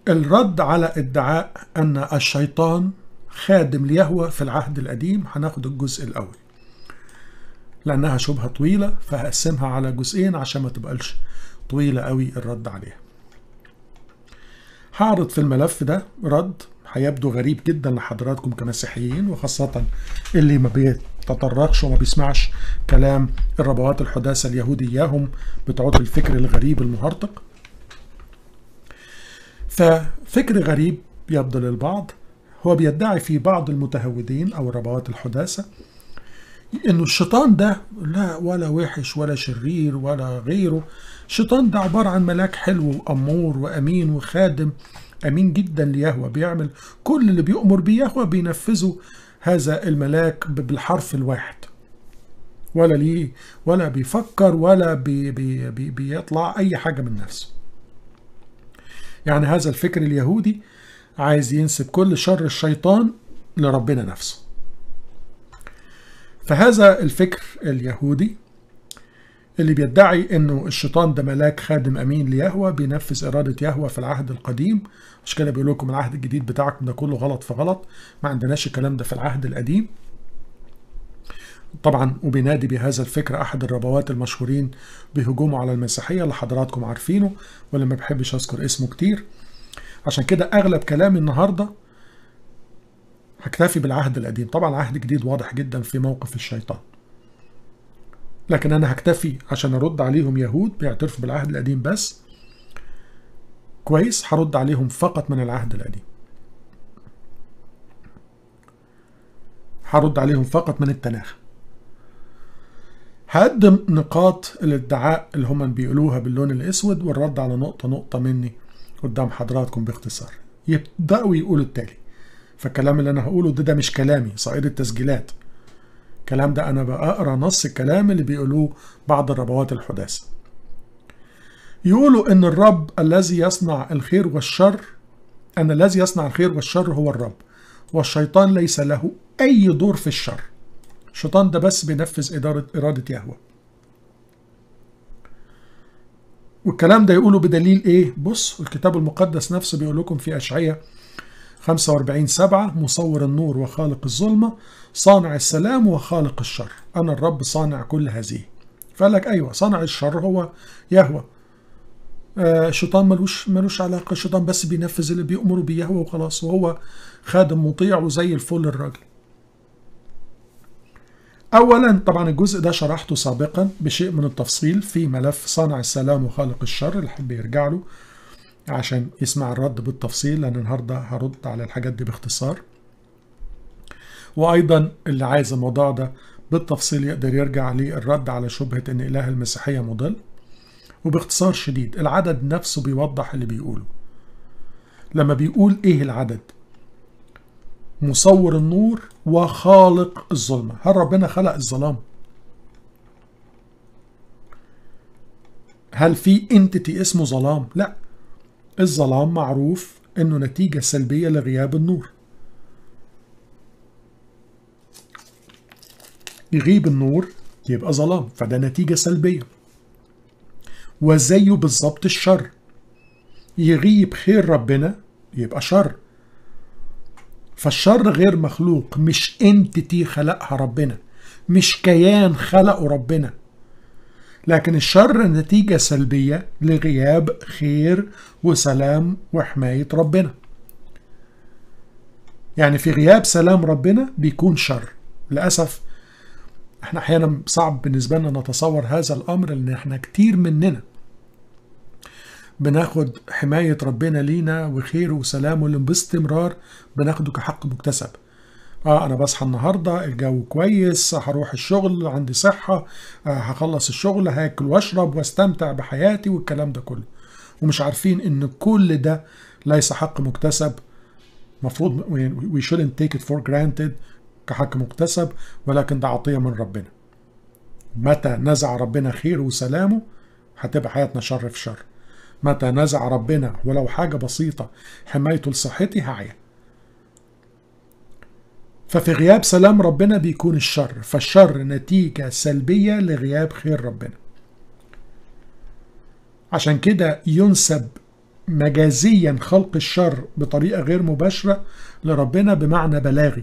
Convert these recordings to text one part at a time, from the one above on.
الرد على ادعاء أن الشيطان خادم ليهوى في العهد القديم هناخد الجزء الأول لأنها شبهة طويلة فهقسمها على جزئين عشان ما تبقاش طويلة قوي الرد عليها هعرض في الملف ده رد هيبدو غريب جدا لحضراتكم كمسيحيين وخاصة اللي ما بيتطرقش وما بيسمعش كلام الربوات الحداثة اليهودي إياهم بتوع الفكر الغريب المهرطق ففكر غريب يبدو للبعض هو بيدعي في بعض المتهودين أو الربوات الحداثة انه الشيطان ده لا ولا وحش ولا شرير ولا غيره الشيطان ده عبارة عن ملاك حلو وأمور وأمين وخادم أمين جدا ليهوى بيعمل كل اللي بيؤمر بيه يهوى بينفذه هذا الملاك بالحرف الواحد ولا ليه ولا بيفكر ولا بي بي بي بيطلع أي حاجة من نفسه يعني هذا الفكر اليهودي عايز ينسب كل شر الشيطان لربنا نفسه فهذا الفكر اليهودي اللي بيدعي انه الشيطان ده ملاك خادم امين ليهوى بينفذ اراده يهوى في العهد القديم مش كده بيقول لكم العهد الجديد بتاعكم ده كله غلط في غلط ما عندناش الكلام ده في العهد القديم طبعا وبينادي بهذا الفكر احد الربوات المشهورين بهجومه على المسيحيه اللي حضراتكم عارفينه واللي ما بحبش اذكر اسمه كتير عشان كده اغلب كلامي النهارده هكتفي بالعهد القديم طبعا العهد الجديد واضح جدا في موقف الشيطان لكن انا هكتفي عشان ارد عليهم يهود بيعترفوا بالعهد القديم بس كويس هرد عليهم فقط من العهد القديم هرد عليهم فقط من التناخ هقدم نقاط الادعاء اللي هم بيقولوها باللون الاسود والرد على نقطه نقطه مني قدام حضراتكم باختصار يبداوا يقولوا التالي فالكلام اللي انا هقوله ده ده مش كلامي صائد التسجيلات الكلام ده انا بقرا نص الكلام اللي بيقولوه بعض الربوات الحداثه يقولوا ان الرب الذي يصنع الخير والشر ان الذي يصنع الخير والشر هو الرب والشيطان ليس له اي دور في الشر الشيطان ده بس بينفذ إدارة إرادة يهوه والكلام ده يقوله بدليل ايه بص الكتاب المقدس نفسه بيقول لكم في أشعية 45 سبعة مصور النور وخالق الظلمة صانع السلام وخالق الشر أنا الرب صانع كل هذه فقال لك أيوة صانع الشر هو يهوى آه الشيطان ملوش ملوش علاقة الشيطان بس بينفذ اللي بيأمره بيه يهوى وخلاص وهو خادم مطيع وزي الفل الراجل أولا طبعا الجزء ده شرحته سابقا بشيء من التفصيل في ملف صانع السلام وخالق الشر اللي حب يرجع له عشان يسمع الرد بالتفصيل لأن النهاردة هرد على الحاجات دي باختصار وأيضا اللي عايز الموضوع ده بالتفصيل يقدر يرجع للرد على شبهة أن إله المسيحية مضل وباختصار شديد العدد نفسه بيوضح اللي بيقوله لما بيقول إيه العدد مصور النور وخالق الظلمة هل ربنا خلق الظلام هل في انتيتي اسمه ظلام لا الظلام معروف انه نتيجة سلبية لغياب النور يغيب النور يبقى ظلام فده نتيجة سلبية وزيه بالظبط الشر يغيب خير ربنا يبقى شر فالشر غير مخلوق مش انتيتي خلقها ربنا مش كيان خلقه ربنا لكن الشر نتيجة سلبية لغياب خير وسلام وحماية ربنا يعني في غياب سلام ربنا بيكون شر للأسف احنا احيانا صعب بالنسبة لنا نتصور هذا الأمر لأن احنا كتير مننا بناخد حماية ربنا لينا وخيره وسلامه باستمرار بناخده كحق مكتسب اه انا بصحى النهارده الجو كويس هروح الشغل عندي صحه آه هخلص الشغل هاكل واشرب واستمتع بحياتي والكلام ده كله ومش عارفين ان كل ده ليس حق مكتسب مفروض we shouldn't take it for granted كحق مكتسب ولكن ده عطيه من ربنا متى نزع ربنا خير وسلامه هتبقى حياتنا شر في شر متى نزع ربنا ولو حاجة بسيطة حمايته لصحتي هعيا ففي غياب سلام ربنا بيكون الشر فالشر نتيجة سلبية لغياب خير ربنا عشان كده ينسب مجازيا خلق الشر بطريقة غير مباشرة لربنا بمعنى بلاغي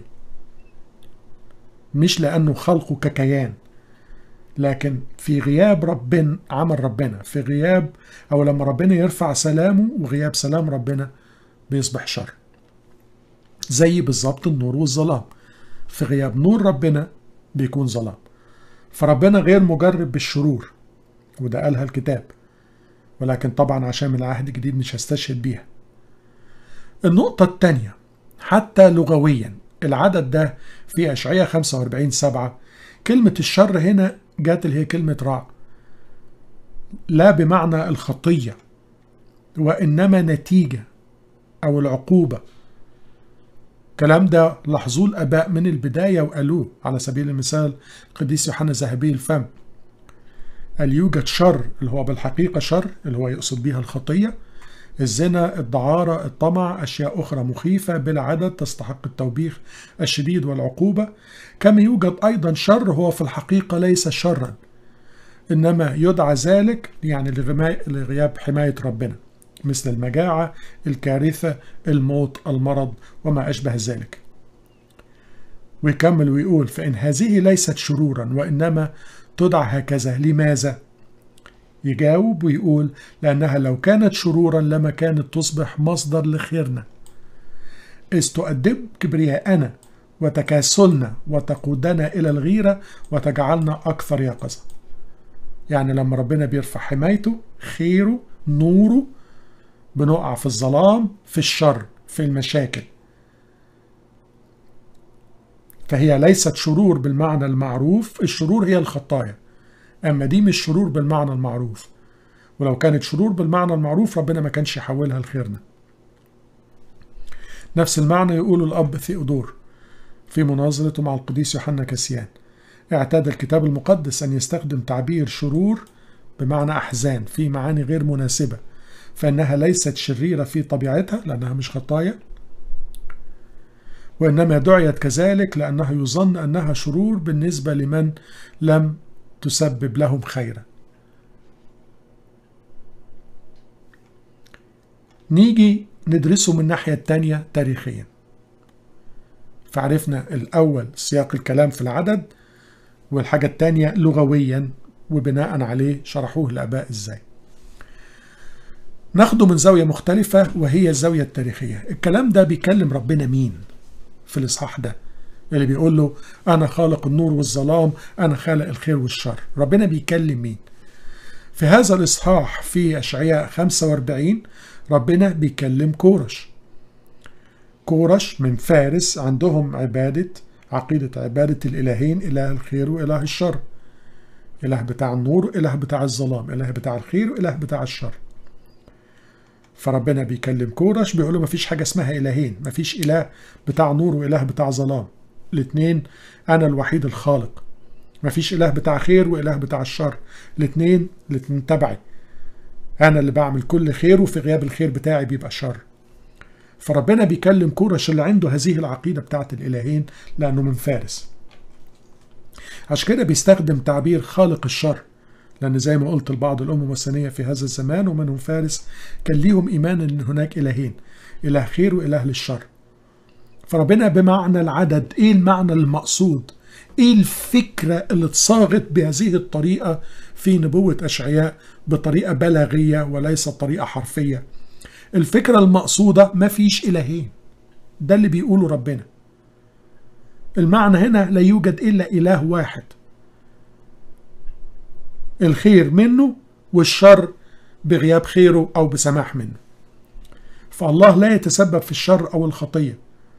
مش لأنه خلقه ككيان لكن في غياب ربنا عمل ربنا في غياب أو لما ربنا يرفع سلامه وغياب سلام ربنا بيصبح شر زي بالظبط النور والظلام في غياب نور ربنا بيكون ظلام فربنا غير مجرب بالشرور وده قالها الكتاب ولكن طبعا عشان من العهد الجديد مش هستشهد بيها النقطة الثانية حتى لغويا العدد ده في أشعية 45 سبعة كلمة الشر هنا جات اللي هي كلمة رع لا بمعنى الخطية وإنما نتيجة أو العقوبة الكلام ده لاحظوه الآباء من البداية وقالوه على سبيل المثال القديس يوحنا ذهبي الفم قال يوجد شر اللي هو بالحقيقة شر اللي هو يقصد بيها الخطية الزنا الدعارة الطمع أشياء أخرى مخيفة بلا عدد تستحق التوبيخ الشديد والعقوبة كما يوجد أيضا شر هو في الحقيقة ليس شرا إنما يدعى ذلك يعني لغياب حماية ربنا مثل المجاعة الكارثة الموت المرض وما أشبه ذلك ويكمل ويقول فإن هذه ليست شرورا وإنما تدعى هكذا لماذا؟ يجاوب ويقول لأنها لو كانت شرورا لما كانت تصبح مصدر لخيرنا إذ تؤدب كبرياءنا وتكاسلنا وتقودنا إلى الغيرة وتجعلنا أكثر يقظة يعني لما ربنا بيرفع حمايته خيره نوره بنقع في الظلام في الشر في المشاكل فهي ليست شرور بالمعنى المعروف الشرور هي الخطايا أما دي مش شرور بالمعنى المعروف ولو كانت شرور بالمعنى المعروف ربنا ما كانش يحولها لخيرنا نفس المعنى يقول الأب ثيودور في مناظرته مع القديس يوحنا كسيان اعتاد الكتاب المقدس أن يستخدم تعبير شرور بمعنى أحزان في معاني غير مناسبة فإنها ليست شريرة في طبيعتها لأنها مش خطايا وإنما دعيت كذلك لأنها يظن أنها شرور بالنسبة لمن لم تسبب لهم خيرا نيجي ندرسه من الناحية التانية تاريخيا فعرفنا الأول سياق الكلام في العدد والحاجة التانية لغويا وبناء عليه شرحوه الآباء إزاي ناخده من زاوية مختلفة وهي الزاوية التاريخية الكلام ده بيكلم ربنا مين في الإصحاح ده اللي بيقول له أنا خالق النور والظلام أنا خالق الخير والشر ربنا بيكلم مين في هذا الإصحاح في أشعياء 45 ربنا بيكلم كورش كورش من فارس عندهم عبادة عقيدة عبادة الإلهين إله الخير وإله الشر إله بتاع النور وإله بتاع الظلام إله بتاع الخير وإله بتاع الشر فربنا بيكلم كورش بيقول له مفيش حاجة اسمها إلهين مفيش إله بتاع نور وإله بتاع ظلام الاتنين أنا الوحيد الخالق مفيش إله بتاع خير وإله بتاع الشر الاتنين الاتنين تبعي أنا اللي بعمل كل خير وفي غياب الخير بتاعي بيبقى شر فربنا بيكلم كورش اللي عنده هذه العقيدة بتاعت الإلهين لأنه من فارس عشان كده بيستخدم تعبير خالق الشر لأن زي ما قلت لبعض الأمم الوثنية في هذا الزمان ومنهم فارس كان ليهم إيمان أن هناك إلهين إله خير وإله للشر فربنا بمعنى العدد إيه المعنى المقصود إيه الفكرة اللي اتصاغت بهذه الطريقة في نبوة أشعياء بطريقة بلاغية وليس طريقة حرفية الفكرة المقصودة ما فيش إلهين ده اللي بيقوله ربنا المعنى هنا لا يوجد إلا إله واحد الخير منه والشر بغياب خيره أو بسماح منه فالله لا يتسبب في الشر أو الخطية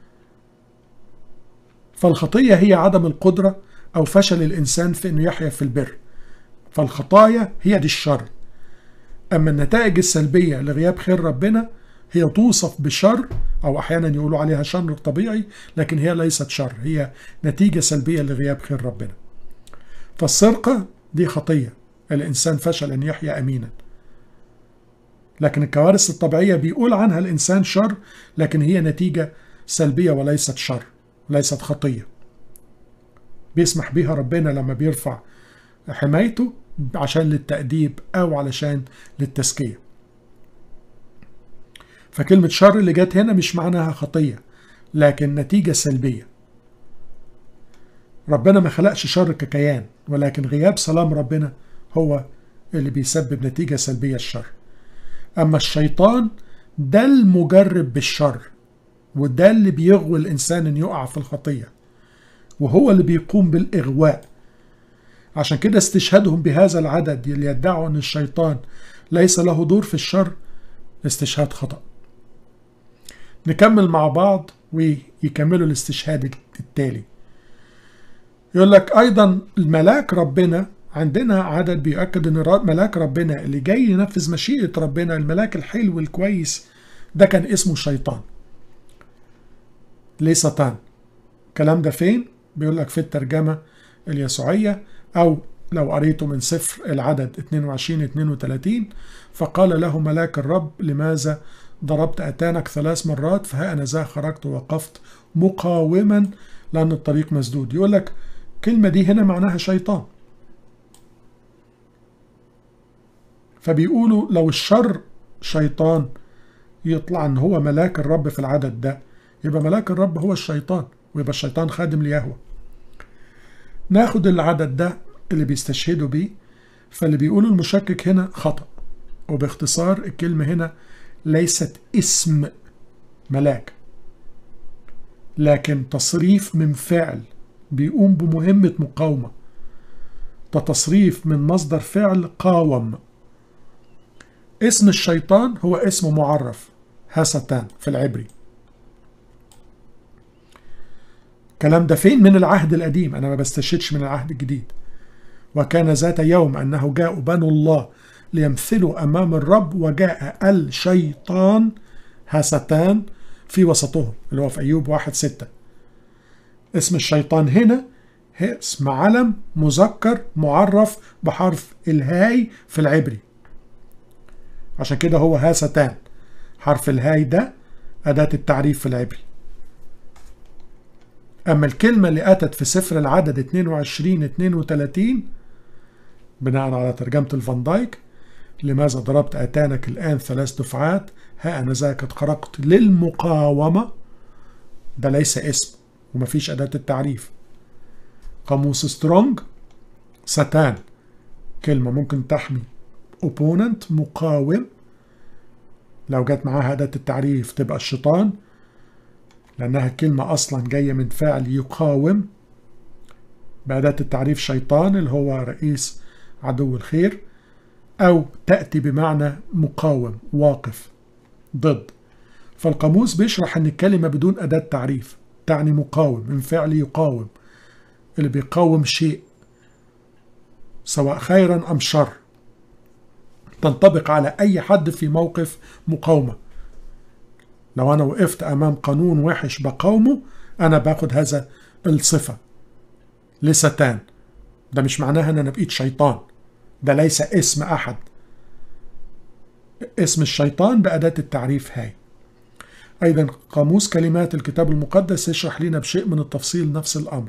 فالخطية هي عدم القدرة أو فشل الإنسان في أنه يحيا في البر فالخطايا هي دي الشر أما النتائج السلبية لغياب خير ربنا هي توصف بشر أو أحيانا يقولوا عليها شر طبيعي لكن هي ليست شر هي نتيجة سلبية لغياب خير ربنا فالسرقة دي خطية الإنسان فشل أن يحيا أمينا لكن الكوارث الطبيعية بيقول عنها الإنسان شر لكن هي نتيجة سلبية وليست شر ليست خطية بيسمح بيها ربنا لما بيرفع حمايته عشان للتأديب أو علشان للتزكية فكلمة شر اللي جت هنا مش معناها خطية لكن نتيجة سلبية ربنا ما خلقش شر ككيان ولكن غياب سلام ربنا هو اللي بيسبب نتيجة سلبية الشر أما الشيطان ده المجرب بالشر وده اللي بيغوي الإنسان إن يقع في الخطية وهو اللي بيقوم بالإغواء عشان كده استشهادهم بهذا العدد اللي يدعوا أن الشيطان ليس له دور في الشر استشهاد خطأ نكمل مع بعض ويكملوا الاستشهاد التالي يقول لك أيضا الملاك ربنا عندنا عدد بيؤكد ان ملاك ربنا اللي جاي ينفذ مشيئة ربنا الملاك الحلو الكويس ده كان اسمه الشيطان ليه ساتان الكلام ده فين بيقول لك في الترجمة اليسوعية أو لو قريته من سفر العدد 22 32 فقال له ملاك الرب لماذا ضربت أتانك ثلاث مرات فها أنا ذا خرجت ووقفت مقاوما لأن الطريق مسدود يقول لك كلمة دي هنا معناها شيطان فبيقولوا لو الشر شيطان يطلع ان هو ملاك الرب في العدد ده يبقى ملاك الرب هو الشيطان ويبقى الشيطان خادم ليهوه ناخد العدد ده اللي بيستشهدوا بيه فاللي بيقولوا المشكك هنا خطأ وباختصار الكلمة هنا ليست اسم ملاك لكن تصريف من فعل بيقوم بمهمة مقاومة ده تصريف من مصدر فعل قاوم اسم الشيطان هو اسم معرف هاستان في العبري الكلام ده فين من العهد القديم أنا ما بستشهدش من العهد الجديد وكان ذات يوم أنه جاء بنو الله ليمثلوا أمام الرب وجاء الشيطان هاستان في وسطهم اللي هو في أيوب واحد ستة اسم الشيطان هنا اسم علم مذكر معرف بحرف الهاي في العبري عشان كده هو هاستان حرف الهاي ده أداة التعريف في العبري أما الكلمة اللي أتت في سفر العدد 22 32 بناء على ترجمة الفان دايك لماذا ضربت أتانك الآن ثلاث دفعات ها أنا ذا قد خرقت للمقاومة ده ليس اسم ومفيش أداة التعريف قاموس سترونج ستان كلمة ممكن تحمي opponent مقاوم لو جت معاها أداة التعريف تبقى الشيطان لأنها الكلمة أصلا جاية من فعل يقاوم بأداة التعريف شيطان اللي هو رئيس عدو الخير أو تأتي بمعنى مقاوم واقف ضد فالقاموس بيشرح أن الكلمة بدون أداة تعريف تعني مقاوم من فعل يقاوم اللي بيقاوم شيء سواء خيرا أم شر تنطبق على أي حد في موقف مقاومة لو أنا وقفت أمام قانون وحش بقاومه أنا باخد هذا الصفة لستان ده مش معناها أن أنا بقيت شيطان ده ليس اسم أحد اسم الشيطان بأداة التعريف هاي أيضا قاموس كلمات الكتاب المقدس يشرح لنا بشيء من التفصيل نفس الأمر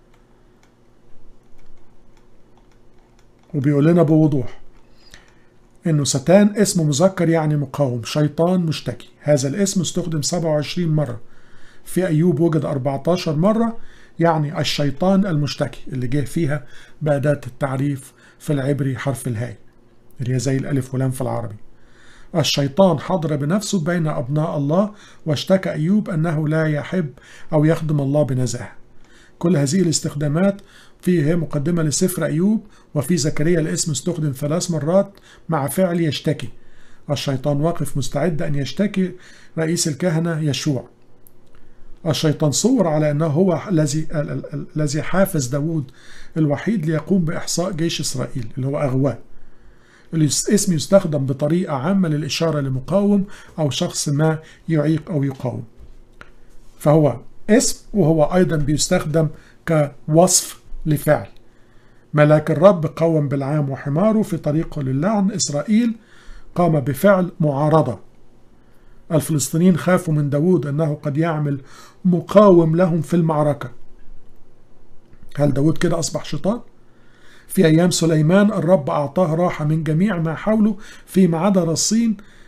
وبيقول لنا بوضوح انه ستان اسم مذكر يعني مقاوم شيطان مشتكي هذا الاسم استخدم 27 مرة في أيوب وجد 14 مرة يعني الشيطان المشتكي اللي جه فيها بأداة التعريف في العبري حرف الهاء اللي هي زي الألف ولام في العربي الشيطان حضر بنفسه بين أبناء الله واشتكى أيوب أنه لا يحب أو يخدم الله بنزاهة كل هذه الاستخدامات فيه مقدمة لسفر أيوب وفي زكريا الاسم استخدم ثلاث مرات مع فعل يشتكي الشيطان واقف مستعد أن يشتكي رئيس الكهنة يشوع الشيطان صور على أنه هو الذي الذي حافز داود الوحيد ليقوم بإحصاء جيش إسرائيل اللي هو أغواه الاسم يستخدم بطريقة عامة للإشارة لمقاوم أو شخص ما يعيق أو يقاوم فهو اسم وهو أيضا بيستخدم كوصف لفعل ملاك الرب قوم بالعام وحماره في طريقه للعن إسرائيل قام بفعل معارضة الفلسطينيين خافوا من داود أنه قد يعمل مقاوم لهم في المعركة هل داود كده أصبح شيطان؟ في أيام سليمان الرب أعطاه راحة من جميع ما حوله فيما عدا رصين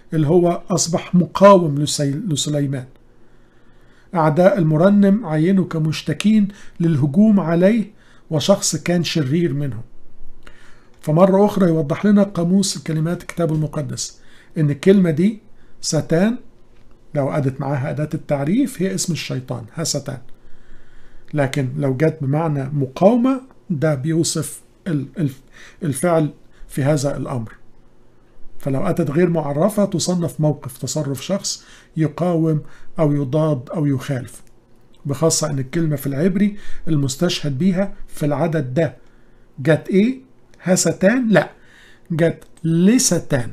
اللي هو أصبح مقاوم لسليمان أعداء المرنم عينوا كمشتكين للهجوم عليه وشخص كان شرير منهم فمرة أخرى يوضح لنا قاموس كلمات الكتاب المقدس إن الكلمة دي ستان لو أدت معاها أداة التعريف هي اسم الشيطان هستان لكن لو جت بمعنى مقاومة ده بيوصف الفعل في هذا الأمر فلو أتت غير معرفة تصنف موقف تصرف شخص يقاوم أو يضاد أو يخالف بخاصة أن الكلمة في العبري المستشهد بيها في العدد ده جت إيه؟ هستان؟ لا جت لستان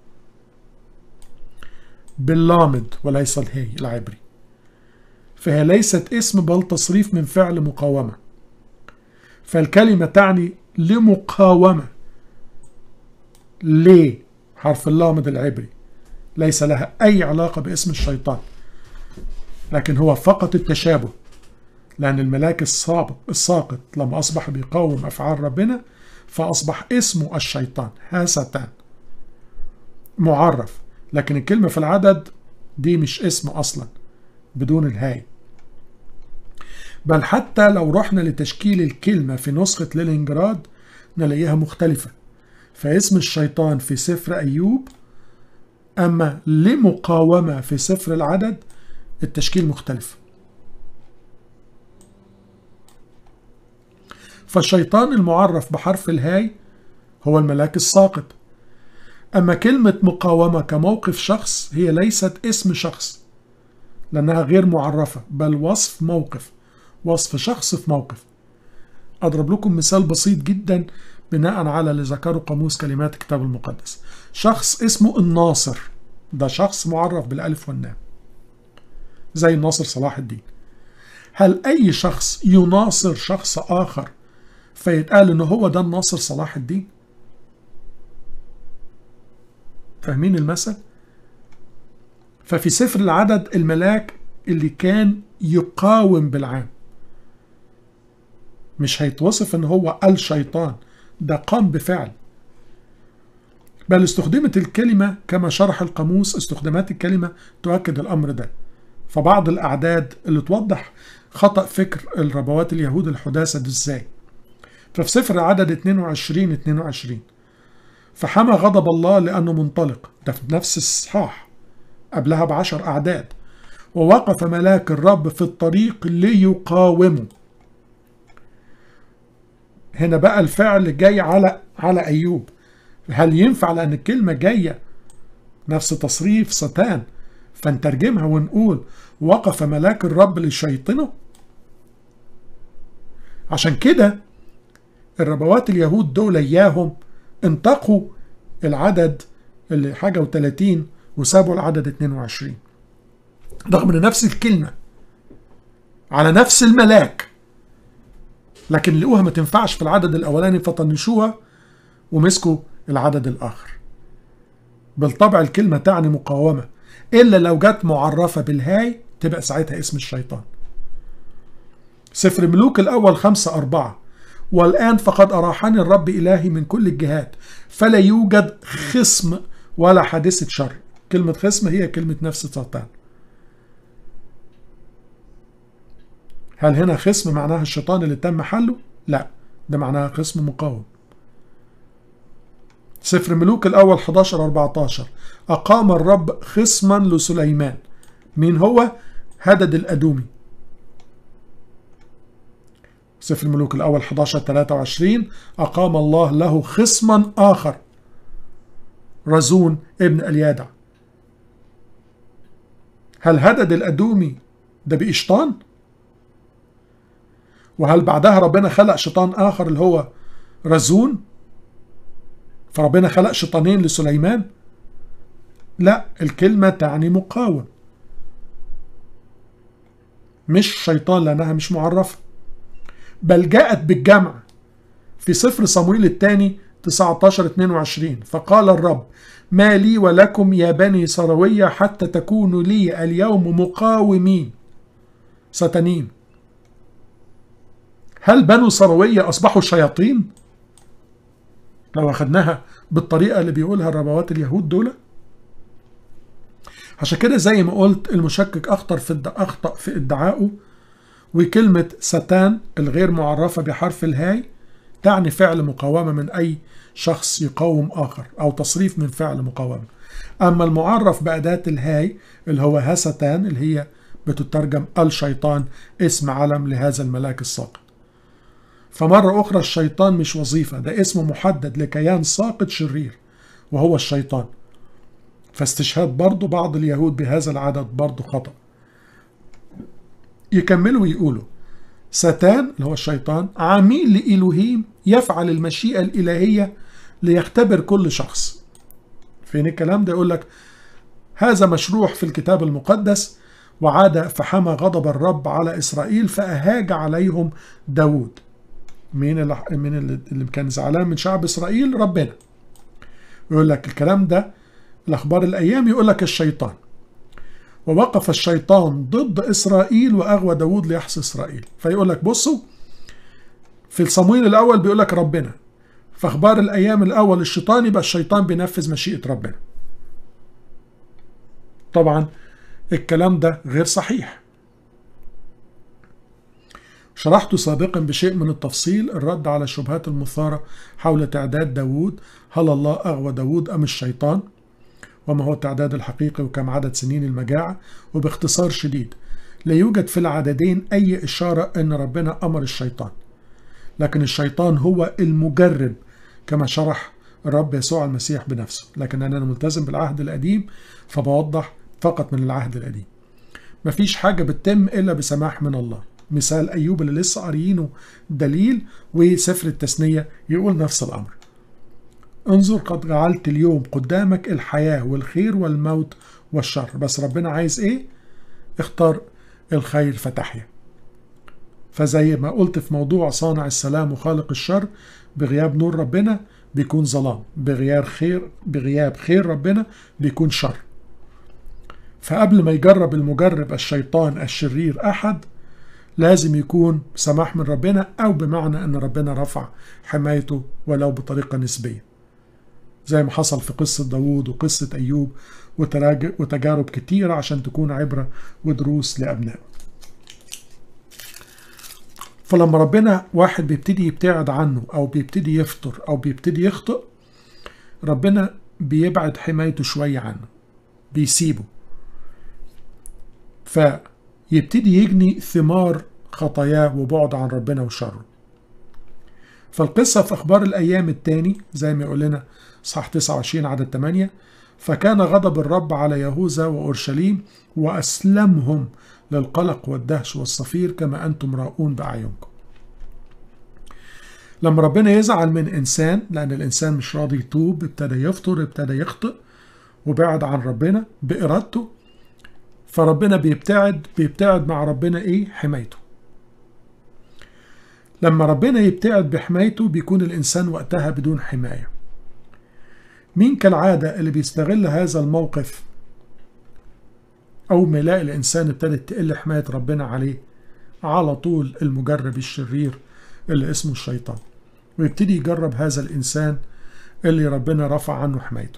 باللامد وليس الهي العبري فهي ليست اسم بل تصريف من فعل مقاومة فالكلمة تعني لمقاومة ليه حرف اللامد العبري ليس لها أي علاقة باسم الشيطان لكن هو فقط التشابه لأن الملاك السابق الساقط لما أصبح بيقاوم أفعال ربنا فأصبح اسمه الشيطان هاستان معرف لكن الكلمة في العدد دي مش اسم أصلا بدون الهاي بل حتى لو رحنا لتشكيل الكلمة في نسخة لينينجراد نلاقيها مختلفة فاسم الشيطان في سفر أيوب أما لمقاومة في سفر العدد التشكيل مختلف فالشيطان المعرف بحرف الهاي هو الملاك الساقط أما كلمة مقاومة كموقف شخص هي ليست اسم شخص لأنها غير معرفة بل وصف موقف وصف شخص في موقف أضرب لكم مثال بسيط جدا بناء على اللي ذكره قاموس كلمات الكتاب المقدس شخص اسمه الناصر ده شخص معرف بالألف والنام زي الناصر صلاح الدين هل أي شخص يناصر شخص آخر فيتقال إن هو ده الناصر صلاح الدين فاهمين المثل ففي سفر العدد الملاك اللي كان يقاوم بالعام مش هيتوصف ان هو الشيطان ده قام بفعل بل استخدمت الكلمة كما شرح القاموس استخدامات الكلمة تؤكد الأمر ده فبعض الأعداد اللي توضح خطأ فكر الربوات اليهود الحداثة دي ازاي ففي سفر عدد 22 22 فحمى غضب الله لأنه منطلق ده في نفس الصحاح قبلها بعشر أعداد ووقف ملاك الرب في الطريق ليقاومه هنا بقى الفعل جاي على على أيوب هل ينفع لأن الكلمة جاية نفس تصريف ستان فنترجمها ونقول وقف ملاك الرب لشيطنه عشان كده الربوات اليهود دول اياهم انتقوا العدد اللي حاجة وثلاثين وسابوا العدد 22 رغم ان نفس الكلمة على نفس الملاك لكن لقوها ما تنفعش في العدد الاولاني فطنشوها ومسكوا العدد الاخر بالطبع الكلمة تعني مقاومة الا لو جت معرفة بالهاي تبقى ساعتها اسم الشيطان سفر ملوك الاول خمسة اربعة والآن فقد أراحني الرب إلهي من كل الجهات فلا يوجد خصم ولا حادثة شر كلمة خصم هي كلمة نفس سرطان هل هنا خصم معناها الشيطان اللي تم حله؟ لا ده معناها خصم مقاوم سفر ملوك الأول 11 14 أقام الرب خصما لسليمان مين هو؟ هدد الأدومي سفر الملوك الأول 11 23 أقام الله له خصما آخر رزون ابن اليادع هل هدد الأدومي ده بإشطان؟ وهل بعدها ربنا خلق شيطان آخر اللي هو رزون؟ فربنا خلق شيطانين لسليمان؟ لا الكلمة تعني مقاوم مش شيطان لأنها مش معرفة بل جاءت بالجمع في سفر صمويل الثاني 19 22 فقال الرب ما لي ولكم يا بني سروية حتى تكونوا لي اليوم مقاومين ستنين هل بنو سروية أصبحوا شياطين؟ لو أخذناها بالطريقة اللي بيقولها الربوات اليهود دول عشان كده زي ما قلت المشكك أخطر في الد... أخطأ في ادعائه وكلمة ستان الغير معرفة بحرف الهاي تعني فعل مقاومة من أي شخص يقاوم آخر أو تصريف من فعل مقاومة أما المعرف بأداة الهاي اللي هو هستان اللي هي بتترجم الشيطان اسم علم لهذا الملاك الساقط فمرة أخرى الشيطان مش وظيفة ده اسم محدد لكيان ساقط شرير وهو الشيطان فاستشهاد برضو بعض اليهود بهذا العدد برضو خطأ يكملوا ويقولوا ستان اللي هو الشيطان عميل لإلهيم يفعل المشيئة الإلهية ليختبر كل شخص فين الكلام ده يقول لك هذا مشروح في الكتاب المقدس وعاد فحمى غضب الرب على إسرائيل فأهاج عليهم داود مين اللي, مين اللي كان زعلان من شعب إسرائيل ربنا يقول لك الكلام ده الأخبار الأيام يقول لك الشيطان ووقف الشيطان ضد إسرائيل وأغوى داود ليحصي إسرائيل فيقول لك بصوا في الصمويل الأول بيقول لك ربنا في أخبار الأيام الأول الشيطان يبقى الشيطان بينفذ مشيئة ربنا طبعا الكلام ده غير صحيح شرحت سابقا بشيء من التفصيل الرد على الشبهات المثارة حول تعداد داود هل الله أغوى داود أم الشيطان وما هو التعداد الحقيقي وكم عدد سنين المجاعة وباختصار شديد لا يوجد في العددين أي إشارة أن ربنا أمر الشيطان لكن الشيطان هو المجرب كما شرح الرب يسوع المسيح بنفسه لكن أنا ملتزم بالعهد القديم فبوضح فقط من العهد القديم مفيش حاجة بتتم إلا بسماح من الله مثال أيوب اللي لسه قاريينه دليل وسفر التثنية يقول نفس الأمر انظر قد جعلت اليوم قدامك الحياة والخير والموت والشر بس ربنا عايز ايه اختار الخير فتحيا فزي ما قلت في موضوع صانع السلام وخالق الشر بغياب نور ربنا بيكون ظلام بغياب خير بغياب خير ربنا بيكون شر فقبل ما يجرب المجرب الشيطان الشرير أحد لازم يكون سماح من ربنا أو بمعنى أن ربنا رفع حمايته ولو بطريقة نسبية زي ما حصل في قصة داوود وقصة أيوب وتجارب كتيرة عشان تكون عبرة ودروس لأبنائه فلما ربنا واحد بيبتدي يبتعد عنه أو بيبتدي يفطر أو بيبتدي يخطئ ربنا بيبعد حمايته شوية عنه بيسيبه فيبتدي يجني ثمار خطاياه وبعد عن ربنا وشره فالقصة في أخبار الأيام التاني زي ما يقول لنا صح 29 عدد 8 فكان غضب الرب على يهوذا وأورشليم وأسلمهم للقلق والدهش والصفير كما أنتم راؤون بأعينكم لما ربنا يزعل من إنسان لأن الإنسان مش راضي يتوب ابتدى يفطر ابتدى يخطئ وبعد عن ربنا بإرادته فربنا بيبتعد بيبتعد مع ربنا إيه حمايته لما ربنا يبتعد بحمايته بيكون الإنسان وقتها بدون حماية مين كالعادة اللي بيستغل هذا الموقف أول ما يلاقي الإنسان ابتدت تقل حماية ربنا عليه على طول المجرب الشرير اللي اسمه الشيطان ويبتدي يجرب هذا الإنسان اللي ربنا رفع عنه حمايته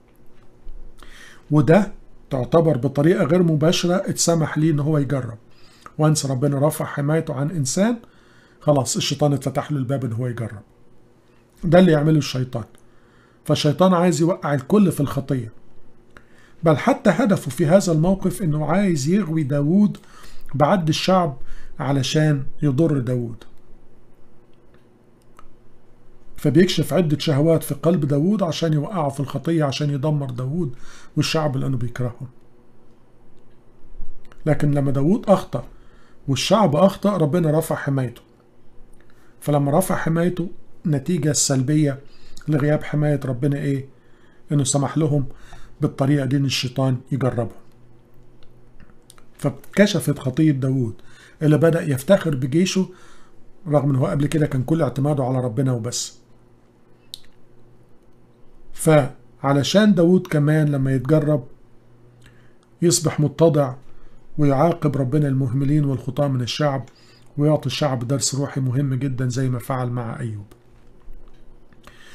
وده تعتبر بطريقة غير مباشرة اتسمح ليه ان هو يجرب وانس ربنا رفع حمايته عن انسان خلاص الشيطان اتفتح له الباب ان هو يجرب ده اللي يعمله الشيطان فالشيطان عايز يوقع الكل في الخطية بل حتى هدفه في هذا الموقف انه عايز يغوي داود بعد الشعب علشان يضر داود فبيكشف عدة شهوات في قلب داود عشان يوقعه في الخطية عشان يدمر داود والشعب لأنه بيكرههم لكن لما داود أخطأ والشعب أخطأ ربنا رفع حمايته فلما رفع حمايته النتيجة السلبية لغياب حماية ربنا إيه؟ إنه سمح لهم بالطريقة دي إن الشيطان يجربهم فكشفت خطية داود اللي بدأ يفتخر بجيشه رغم إن هو قبل كده كان كل اعتماده على ربنا وبس فعلشان داود كمان لما يتجرب يصبح متضع ويعاقب ربنا المهملين والخطاة من الشعب ويعطي الشعب درس روحي مهم جدا زي ما فعل مع أيوب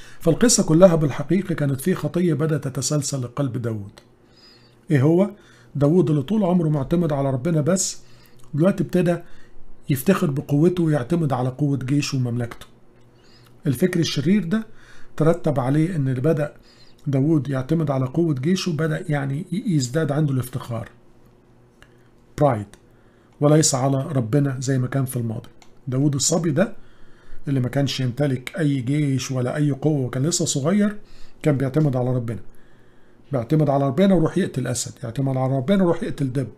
فالقصة كلها بالحقيقة كانت في خطية بدأت تتسلسل لقلب داود إيه هو؟ داود اللي طول عمره معتمد على ربنا بس دلوقتي ابتدى يفتخر بقوته ويعتمد على قوة جيشه ومملكته الفكر الشرير ده ترتب عليه ان اللي بدأ داود يعتمد على قوة جيشه بدأ يعني يزداد عنده الافتخار برايد وليس على ربنا زي ما كان في الماضي داود الصبي ده اللي ما كانش يمتلك أي جيش ولا أي قوة وكان لسه صغير كان بيعتمد على ربنا بيعتمد على ربنا ويروح يقتل أسد يعتمد على ربنا ويروح يقتل دب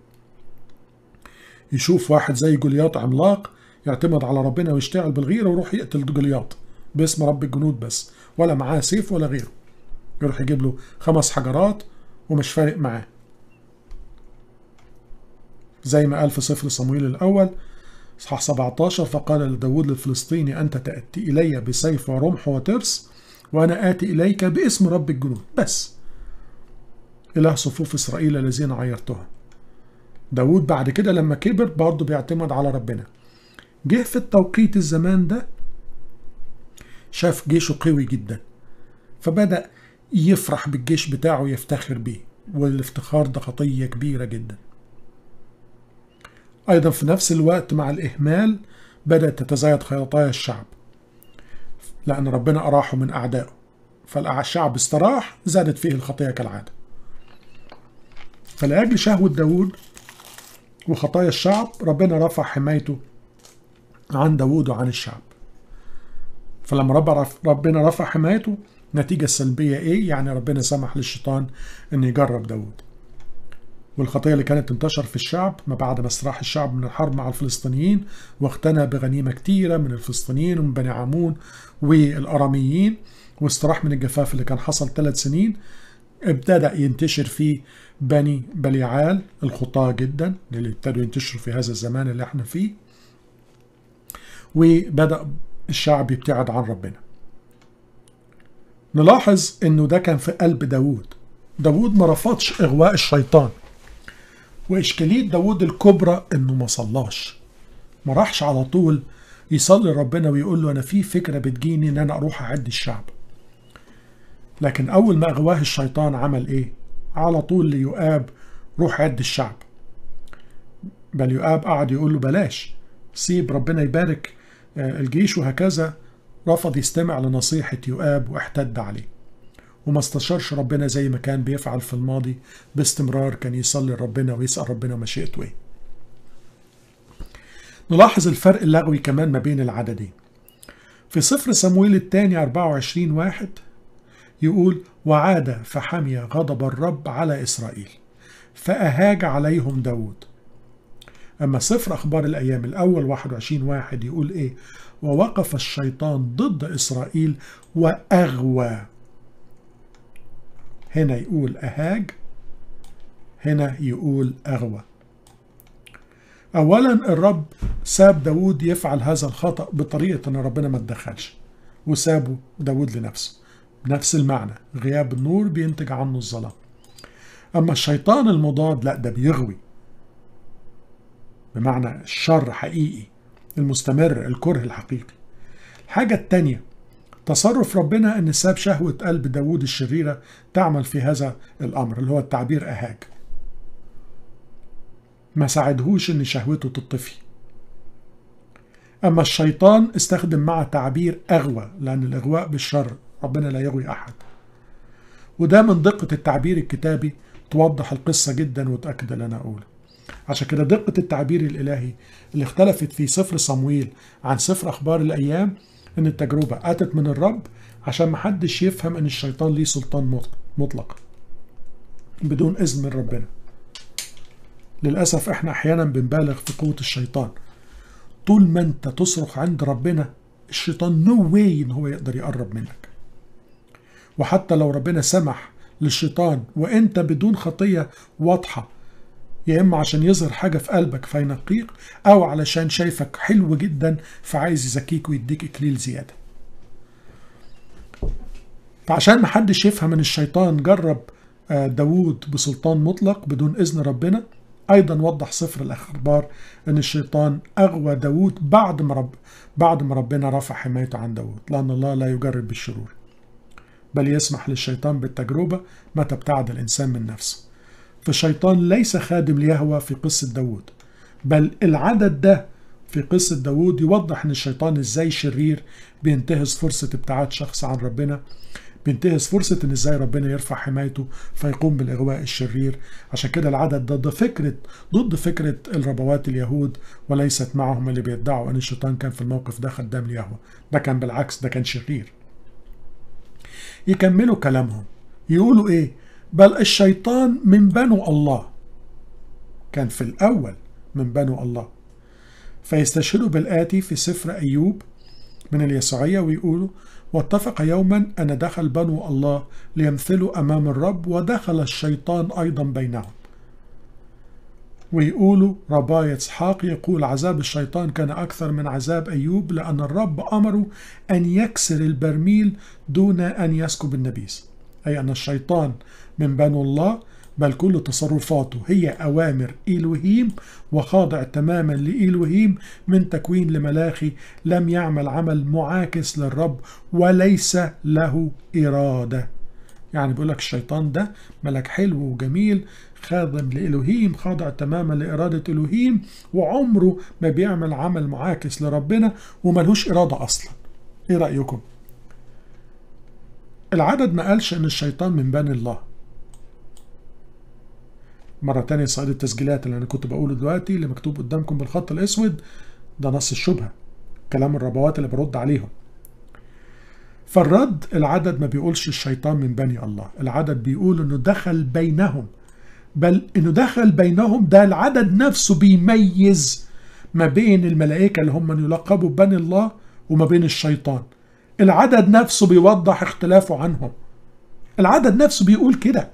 يشوف واحد زي جولياط عملاق يعتمد على ربنا ويشتغل بالغيرة ويروح يقتل جولياط باسم رب الجنود بس ولا معاه سيف ولا غيره يروح يجيب له خمس حجرات ومش فارق معاه زي ما قال في سفر صمويل الأول اصحاح 17 فقال لداود للفلسطيني أنت تأتي إلي بسيف ورمح وترس وأنا آتي إليك باسم رب الجنود بس إله صفوف إسرائيل الذين عيرتهم داود بعد كده لما كبر برضه بيعتمد على ربنا جه في التوقيت الزمان ده شاف جيشه قوي جدا فبدأ يفرح بالجيش بتاعه ويفتخر بيه والافتخار ده خطية كبيرة جدا أيضا في نفس الوقت مع الإهمال بدأت تتزايد خطايا الشعب لأن ربنا أراحه من أعدائه فالشعب استراح زادت فيه الخطية كالعادة فلأجل شهوة داود وخطايا الشعب ربنا رفع حمايته عن داود وعن الشعب فلما رب ربنا رفع حمايته النتيجة السلبية ايه؟ يعني ربنا سمح للشيطان ان يجرب داود والخطية اللي كانت انتشر في الشعب ما بعد ما استراح الشعب من الحرب مع الفلسطينيين واغتنى بغنيمة كتيرة من الفلسطينيين ومن بني عمون والأراميين واستراح من الجفاف اللي كان حصل ثلاث سنين ابتدأ ينتشر فيه بني بليعال الخطاة جدا اللي ابتدوا ينتشروا في هذا الزمان اللي احنا فيه وبدأ الشعب يبتعد عن ربنا نلاحظ انه ده كان في قلب داود داود ما رفضش اغواء الشيطان واشكاليه داود الكبرى انه ما صلاش ما راحش على طول يصلي ربنا ويقول له انا في فكره بتجيني ان انا اروح اعد الشعب لكن اول ما اغواه الشيطان عمل ايه على طول ليؤاب روح عد الشعب بل يؤاب قعد يقول له بلاش سيب ربنا يبارك الجيش وهكذا رفض يستمع لنصيحة يؤاب واحتد عليه وما استشارش ربنا زي ما كان بيفعل في الماضي باستمرار كان يصلي ربنا ويسأل ربنا مشيئته ايه نلاحظ الفرق اللغوي كمان ما بين العددين في سفر صمويل الثاني 24 واحد يقول وعاد فحمي غضب الرب على إسرائيل فأهاج عليهم داود أما سفر أخبار الأيام الأول 21 واحد يقول إيه ووقف الشيطان ضد إسرائيل وأغوى هنا يقول أهاج هنا يقول أغوى أولا الرب ساب داود يفعل هذا الخطأ بطريقة أن ربنا ما تدخلش وسابه داود لنفسه بنفس المعنى غياب النور بينتج عنه الظلام أما الشيطان المضاد لا ده بيغوي بمعنى الشر حقيقي المستمر الكره الحقيقي الحاجة التانية تصرف ربنا أن ساب شهوة قلب داود الشريرة تعمل في هذا الأمر اللي هو التعبير أهاج ما ساعدهوش أن شهوته تطفي أما الشيطان استخدم مع تعبير أغوى لأن الإغواء بالشر ربنا لا يغوي أحد وده من دقة التعبير الكتابي توضح القصة جدا وتأكد اللي أنا أقوله عشان كده دقة التعبير الإلهي اللي اختلفت في سفر صمويل عن سفر أخبار الأيام إن التجربة أتت من الرب عشان محدش يفهم إن الشيطان ليه سلطان مطلق بدون إذن من ربنا للأسف إحنا أحيانا بنبالغ في قوة الشيطان طول ما أنت تصرخ عند ربنا الشيطان نو no واي إن هو يقدر يقرب منك وحتى لو ربنا سمح للشيطان وأنت بدون خطية واضحة يا إما عشان يظهر حاجة في قلبك فينقيك أو علشان شايفك حلو جدا فعايز يزكيك ويديك إكليل زيادة فعشان محدش يفهم ان الشيطان جرب داوود بسلطان مطلق بدون إذن ربنا أيضا وضح سفر الأخبار أن الشيطان أغوى داوود بعد ما رب بعد ما ربنا رفع حمايته عن داوود لأن الله لا يجرب بالشرور بل يسمح للشيطان بالتجربة متى ابتعد الإنسان من نفسه فالشيطان ليس خادم ليهوى في قصة داود بل العدد ده في قصة داود يوضح ان الشيطان ازاي شرير بينتهز فرصة ابتعاد شخص عن ربنا بينتهز فرصة ان ازاي ربنا يرفع حمايته فيقوم بالاغواء الشرير عشان كده العدد ده ضد فكرة ضد فكرة الربوات اليهود وليست معهم اللي بيدعوا ان الشيطان كان في الموقف ده خدام ليهوى ده كان بالعكس ده كان شرير يكملوا كلامهم يقولوا ايه بل الشيطان من بنو الله كان في الاول من بنو الله فيستشهدوا بالآتي في سفر أيوب من اليسوعية ويقولوا واتفق يوما أن دخل بنو الله ليمثلوا أمام الرب ودخل الشيطان أيضا بينهم ويقولوا رباية إسحاق يقول عذاب الشيطان كان أكثر من عذاب أيوب لأن الرب أمره أن يكسر البرميل دون أن يسكب النبيذ أي أن الشيطان من بنو الله بل كل تصرفاته هي أوامر إلوهيم وخاضع تماما لإلوهيم من تكوين لملاخي لم يعمل عمل معاكس للرب وليس له إرادة يعني بيقول لك الشيطان ده ملك حلو وجميل خادم لإلوهيم خاضع تماما لإرادة إلوهيم وعمره ما بيعمل عمل معاكس لربنا وملهوش إرادة أصلا إيه رأيكم؟ العدد ما قالش إن الشيطان من بني الله مرة تانية صعيد التسجيلات اللي أنا كنت بقوله دلوقتي اللي مكتوب قدامكم بالخط الأسود ده نص الشبهة كلام الربوات اللي برد عليهم فالرد العدد ما بيقولش الشيطان من بني الله العدد بيقول انه دخل بينهم بل انه دخل بينهم ده العدد نفسه بيميز ما بين الملائكة اللي هم من يلقبوا بني الله وما بين الشيطان العدد نفسه بيوضح اختلافه عنهم العدد نفسه بيقول كده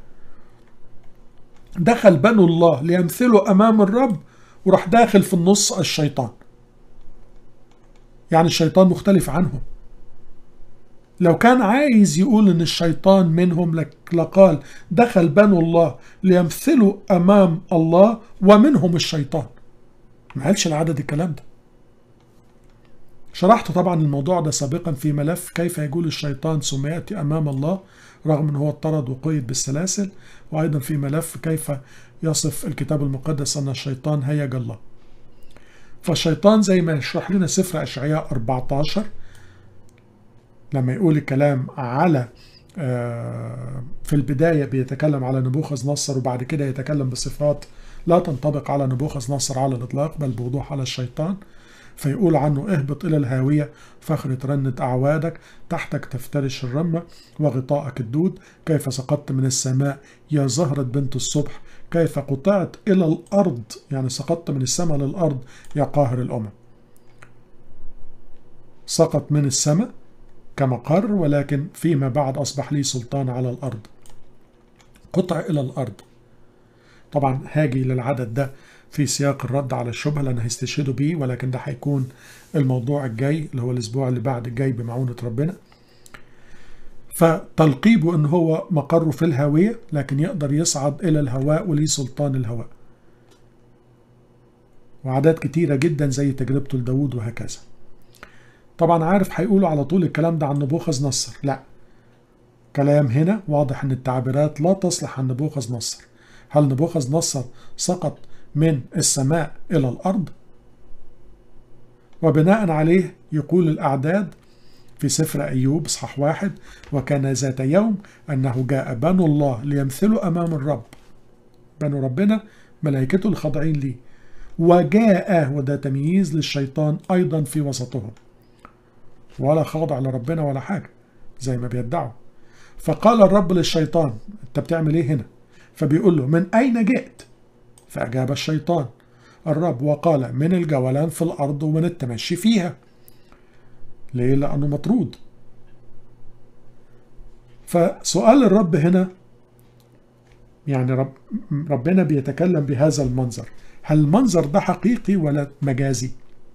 دخل بنو الله ليمثلوا أمام الرب وراح داخل في النص الشيطان يعني الشيطان مختلف عنهم لو كان عايز يقول ان الشيطان منهم لقال دخل بنو الله ليمثلوا امام الله ومنهم الشيطان ما قالش العدد الكلام ده شرحت طبعا الموضوع ده سابقا في ملف كيف يقول الشيطان ثم ياتي امام الله رغم ان هو اضطرد وقيد بالسلاسل وايضا في ملف كيف يصف الكتاب المقدس ان الشيطان هيج الله فالشيطان زي ما يشرح لنا سفر اشعياء 14 لما يقول الكلام على في البداية بيتكلم على نبوخذ نصر وبعد كده يتكلم بصفات لا تنطبق على نبوخذ نصر على الإطلاق بل بوضوح على الشيطان فيقول عنه اهبط إلى الهاوية فخر رنة أعوادك تحتك تفترش الرمة وغطاءك الدود كيف سقطت من السماء يا زهرة بنت الصبح كيف قطعت إلى الأرض يعني سقطت من السماء للأرض يا قاهر الأمم سقط من السماء كمقر ولكن فيما بعد أصبح لي سلطان على الأرض قطع إلى الأرض طبعا هاجي للعدد ده في سياق الرد على الشبهة لأن هيستشهدوا بيه ولكن ده هيكون الموضوع الجاي اللي هو الأسبوع اللي بعد الجاي بمعونة ربنا فتلقيبه أن هو مقره في الهاوية لكن يقدر يصعد إلى الهواء وليه سلطان الهواء وعادات كتيرة جدا زي تجربته لداود وهكذا طبعا عارف هيقولوا على طول الكلام ده عن نبوخذ نصر لا كلام هنا واضح ان التعبيرات لا تصلح عن نبوخذ نصر هل نبوخذ نصر سقط من السماء الى الارض وبناء عليه يقول الاعداد في سفر ايوب اصحاح واحد وكان ذات يوم انه جاء بنو الله ليمثلوا امام الرب بنو ربنا ملائكته الخاضعين ليه وجاء وده تمييز للشيطان ايضا في وسطهم ولا خاضع لربنا ولا حاجة زي ما بيدعوا فقال الرب للشيطان انت بتعمل ايه هنا فبيقول له من اين جئت فاجاب الشيطان الرب وقال من الجولان في الارض ومن التمشي فيها ليه لانه مطرود فسؤال الرب هنا يعني رب ربنا بيتكلم بهذا المنظر هل المنظر ده حقيقي ولا مجازي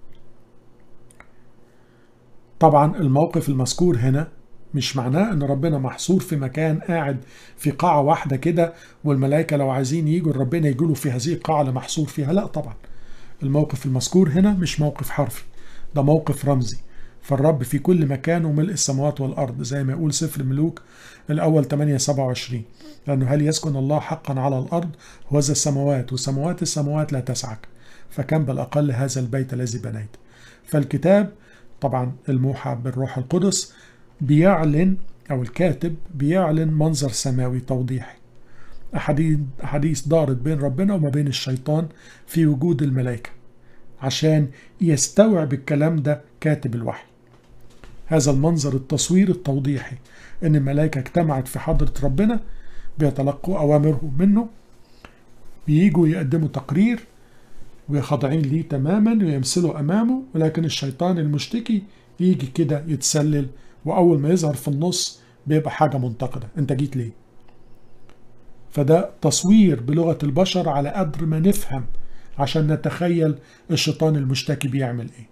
طبعا الموقف المذكور هنا مش معناه ان ربنا محصور في مكان قاعد في قاعة واحدة كده والملائكة لو عايزين يجوا ربنا يجوا في هذه القاعة اللي محصور فيها لا طبعا الموقف المذكور هنا مش موقف حرفي ده موقف رمزي فالرب في كل مكان وملء السماوات والأرض زي ما يقول سفر ملوك الأول 8 27 لأنه هل يسكن الله حقا على الأرض هو ذا السماوات وسماوات السماوات لا تسعك فكم بالأقل هذا البيت الذي بنيت فالكتاب طبعا الموحى بالروح القدس بيعلن أو الكاتب بيعلن منظر سماوي توضيحي أحاديث دارت بين ربنا وما بين الشيطان في وجود الملائكة عشان يستوعب الكلام ده كاتب الوحي هذا المنظر التصوير التوضيحي ان الملائكة اجتمعت في حضرة ربنا بيتلقوا أوامره منه بييجوا يقدموا تقرير وخاضعين ليه تماما ويمثلوا أمامه ولكن الشيطان المشتكي يجي كده يتسلل وأول ما يظهر في النص بيبقى حاجة منتقدة أنت جيت ليه فده تصوير بلغة البشر على قدر ما نفهم عشان نتخيل الشيطان المشتكي بيعمل ايه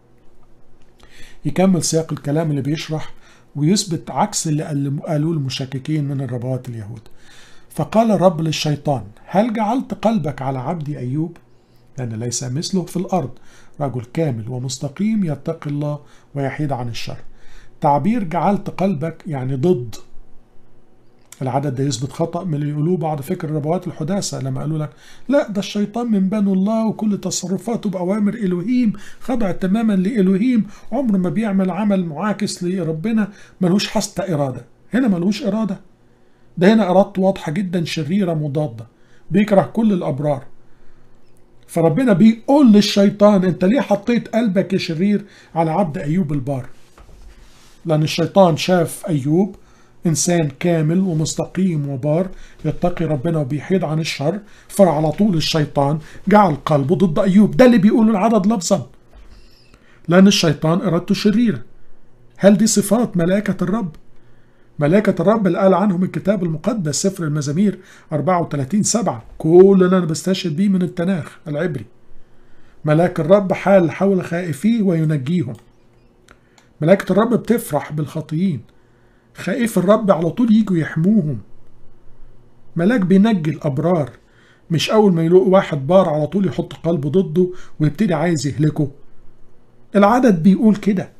يكمل سياق الكلام اللي بيشرح ويثبت عكس اللي قالوه المشككين من الربوات اليهود فقال الرب للشيطان هل جعلت قلبك على عبدي أيوب لأن ليس مثله في الأرض رجل كامل ومستقيم يتقي الله ويحيد عن الشر تعبير جعلت قلبك يعني ضد العدد ده يثبت خطأ من اللي يقولوه بعض فكر ربوات الحداثة لما قالوا لك لا ده الشيطان من بنو الله وكل تصرفاته بأوامر إلهيم خضع تماما لإلهيم عمره ما بيعمل عمل معاكس لربنا ملوش حتى إرادة هنا ملوش إرادة ده هنا إرادته واضحة جدا شريرة مضادة بيكره كل الأبرار فربنا بيقول للشيطان انت ليه حطيت قلبك يا شرير على عبد أيوب البار لأن الشيطان شاف أيوب إنسان كامل ومستقيم وبار يتقي ربنا وبيحيد عن الشر فعلى طول الشيطان جعل قلبه ضد أيوب ده اللي بيقوله العدد لفظا لأن الشيطان إرادته شريرة هل دي صفات ملائكة الرب؟ ملائكة الرب اللي قال عنهم الكتاب المقدس سفر المزامير 34 7 كل اللي أنا بستشهد بيه من التناخ العبري ملاك الرب حال حول خائفيه وينجيهم ملائكة الرب بتفرح بالخاطئين خائف الرب على طول يجوا يحموهم ملاك بينجي الأبرار مش أول ما يلاقوا واحد بار على طول يحط قلبه ضده ويبتدي عايز يهلكه العدد بيقول كده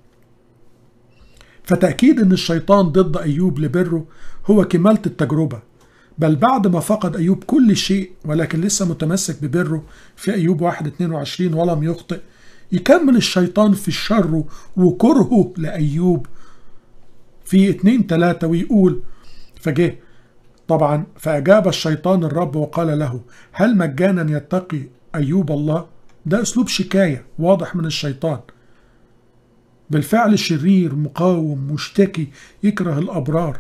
فتأكيد أن الشيطان ضد أيوب لبره هو كمالة التجربة بل بعد ما فقد أيوب كل شيء ولكن لسه متمسك ببره في أيوب 1 22 ولم يخطئ يكمل الشيطان في الشر وكرهه لأيوب في اتنين تلاتة ويقول فجه طبعا فأجاب الشيطان الرب وقال له هل مجانا يتقي أيوب الله ده أسلوب شكاية واضح من الشيطان بالفعل شرير مقاوم مشتكي يكره الأبرار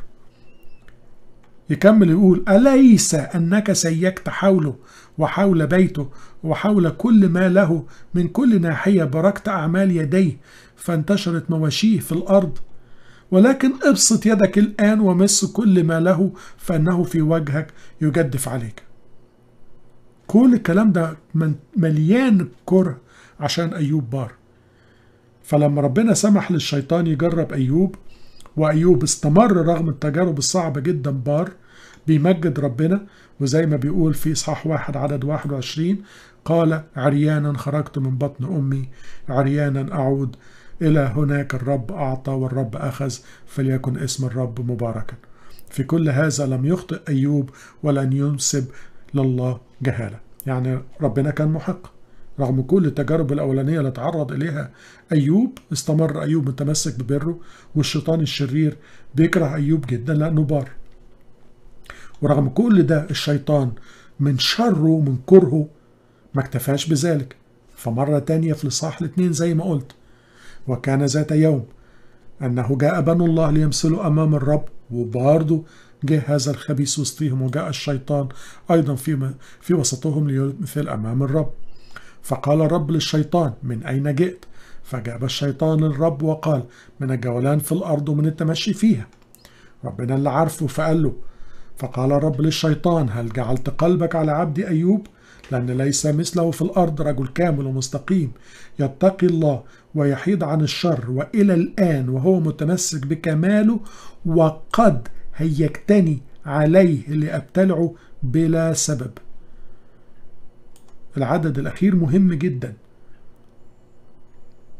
يكمل يقول أليس أنك سيكت حوله وحول بيته وحول كل ما له من كل ناحية باركت أعمال يديه فانتشرت مواشيه في الأرض ولكن ابسط يدك الآن ومس كل ما له فإنه في وجهك يجدف عليك كل الكلام ده مليان كره عشان أيوب بار فلما ربنا سمح للشيطان يجرب أيوب وأيوب استمر رغم التجارب الصعبة جدا بار بيمجد ربنا وزي ما بيقول في إصحاح واحد عدد 21 قال عريانا خرجت من بطن أمي عريانا أعود إلى هناك الرب أعطى والرب أخذ فليكن اسم الرب مباركا في كل هذا لم يخطئ أيوب ولن ينسب لله جهالة يعني ربنا كان محق رغم كل التجارب الأولانية اللي تعرض إليها أيوب استمر أيوب متمسك ببره والشيطان الشرير بيكره أيوب جدا لأنه بار ورغم كل ده الشيطان من شره ومن كرهه ما اكتفاش بذلك فمرة تانية في الإصحاح الاثنين زي ما قلت وكان ذات يوم أنه جاء بنو الله ليمثلوا أمام الرب وبرضه جه هذا الخبيث وسطهم وجاء الشيطان أيضا في في وسطهم ليمثل أمام الرب فقال الرب للشيطان من أين جئت؟ فجاب الشيطان الرب وقال من الجولان في الأرض ومن التمشي فيها ربنا اللي عارفه فقال له فقال الرب للشيطان هل جعلت قلبك على عبدي أيوب؟ لأن ليس مثله في الأرض رجل كامل ومستقيم يتقي الله ويحيد عن الشر وإلى الآن وهو متمسك بكماله وقد هيجتني عليه لأبتلعه بلا سبب العدد الأخير مهم جدا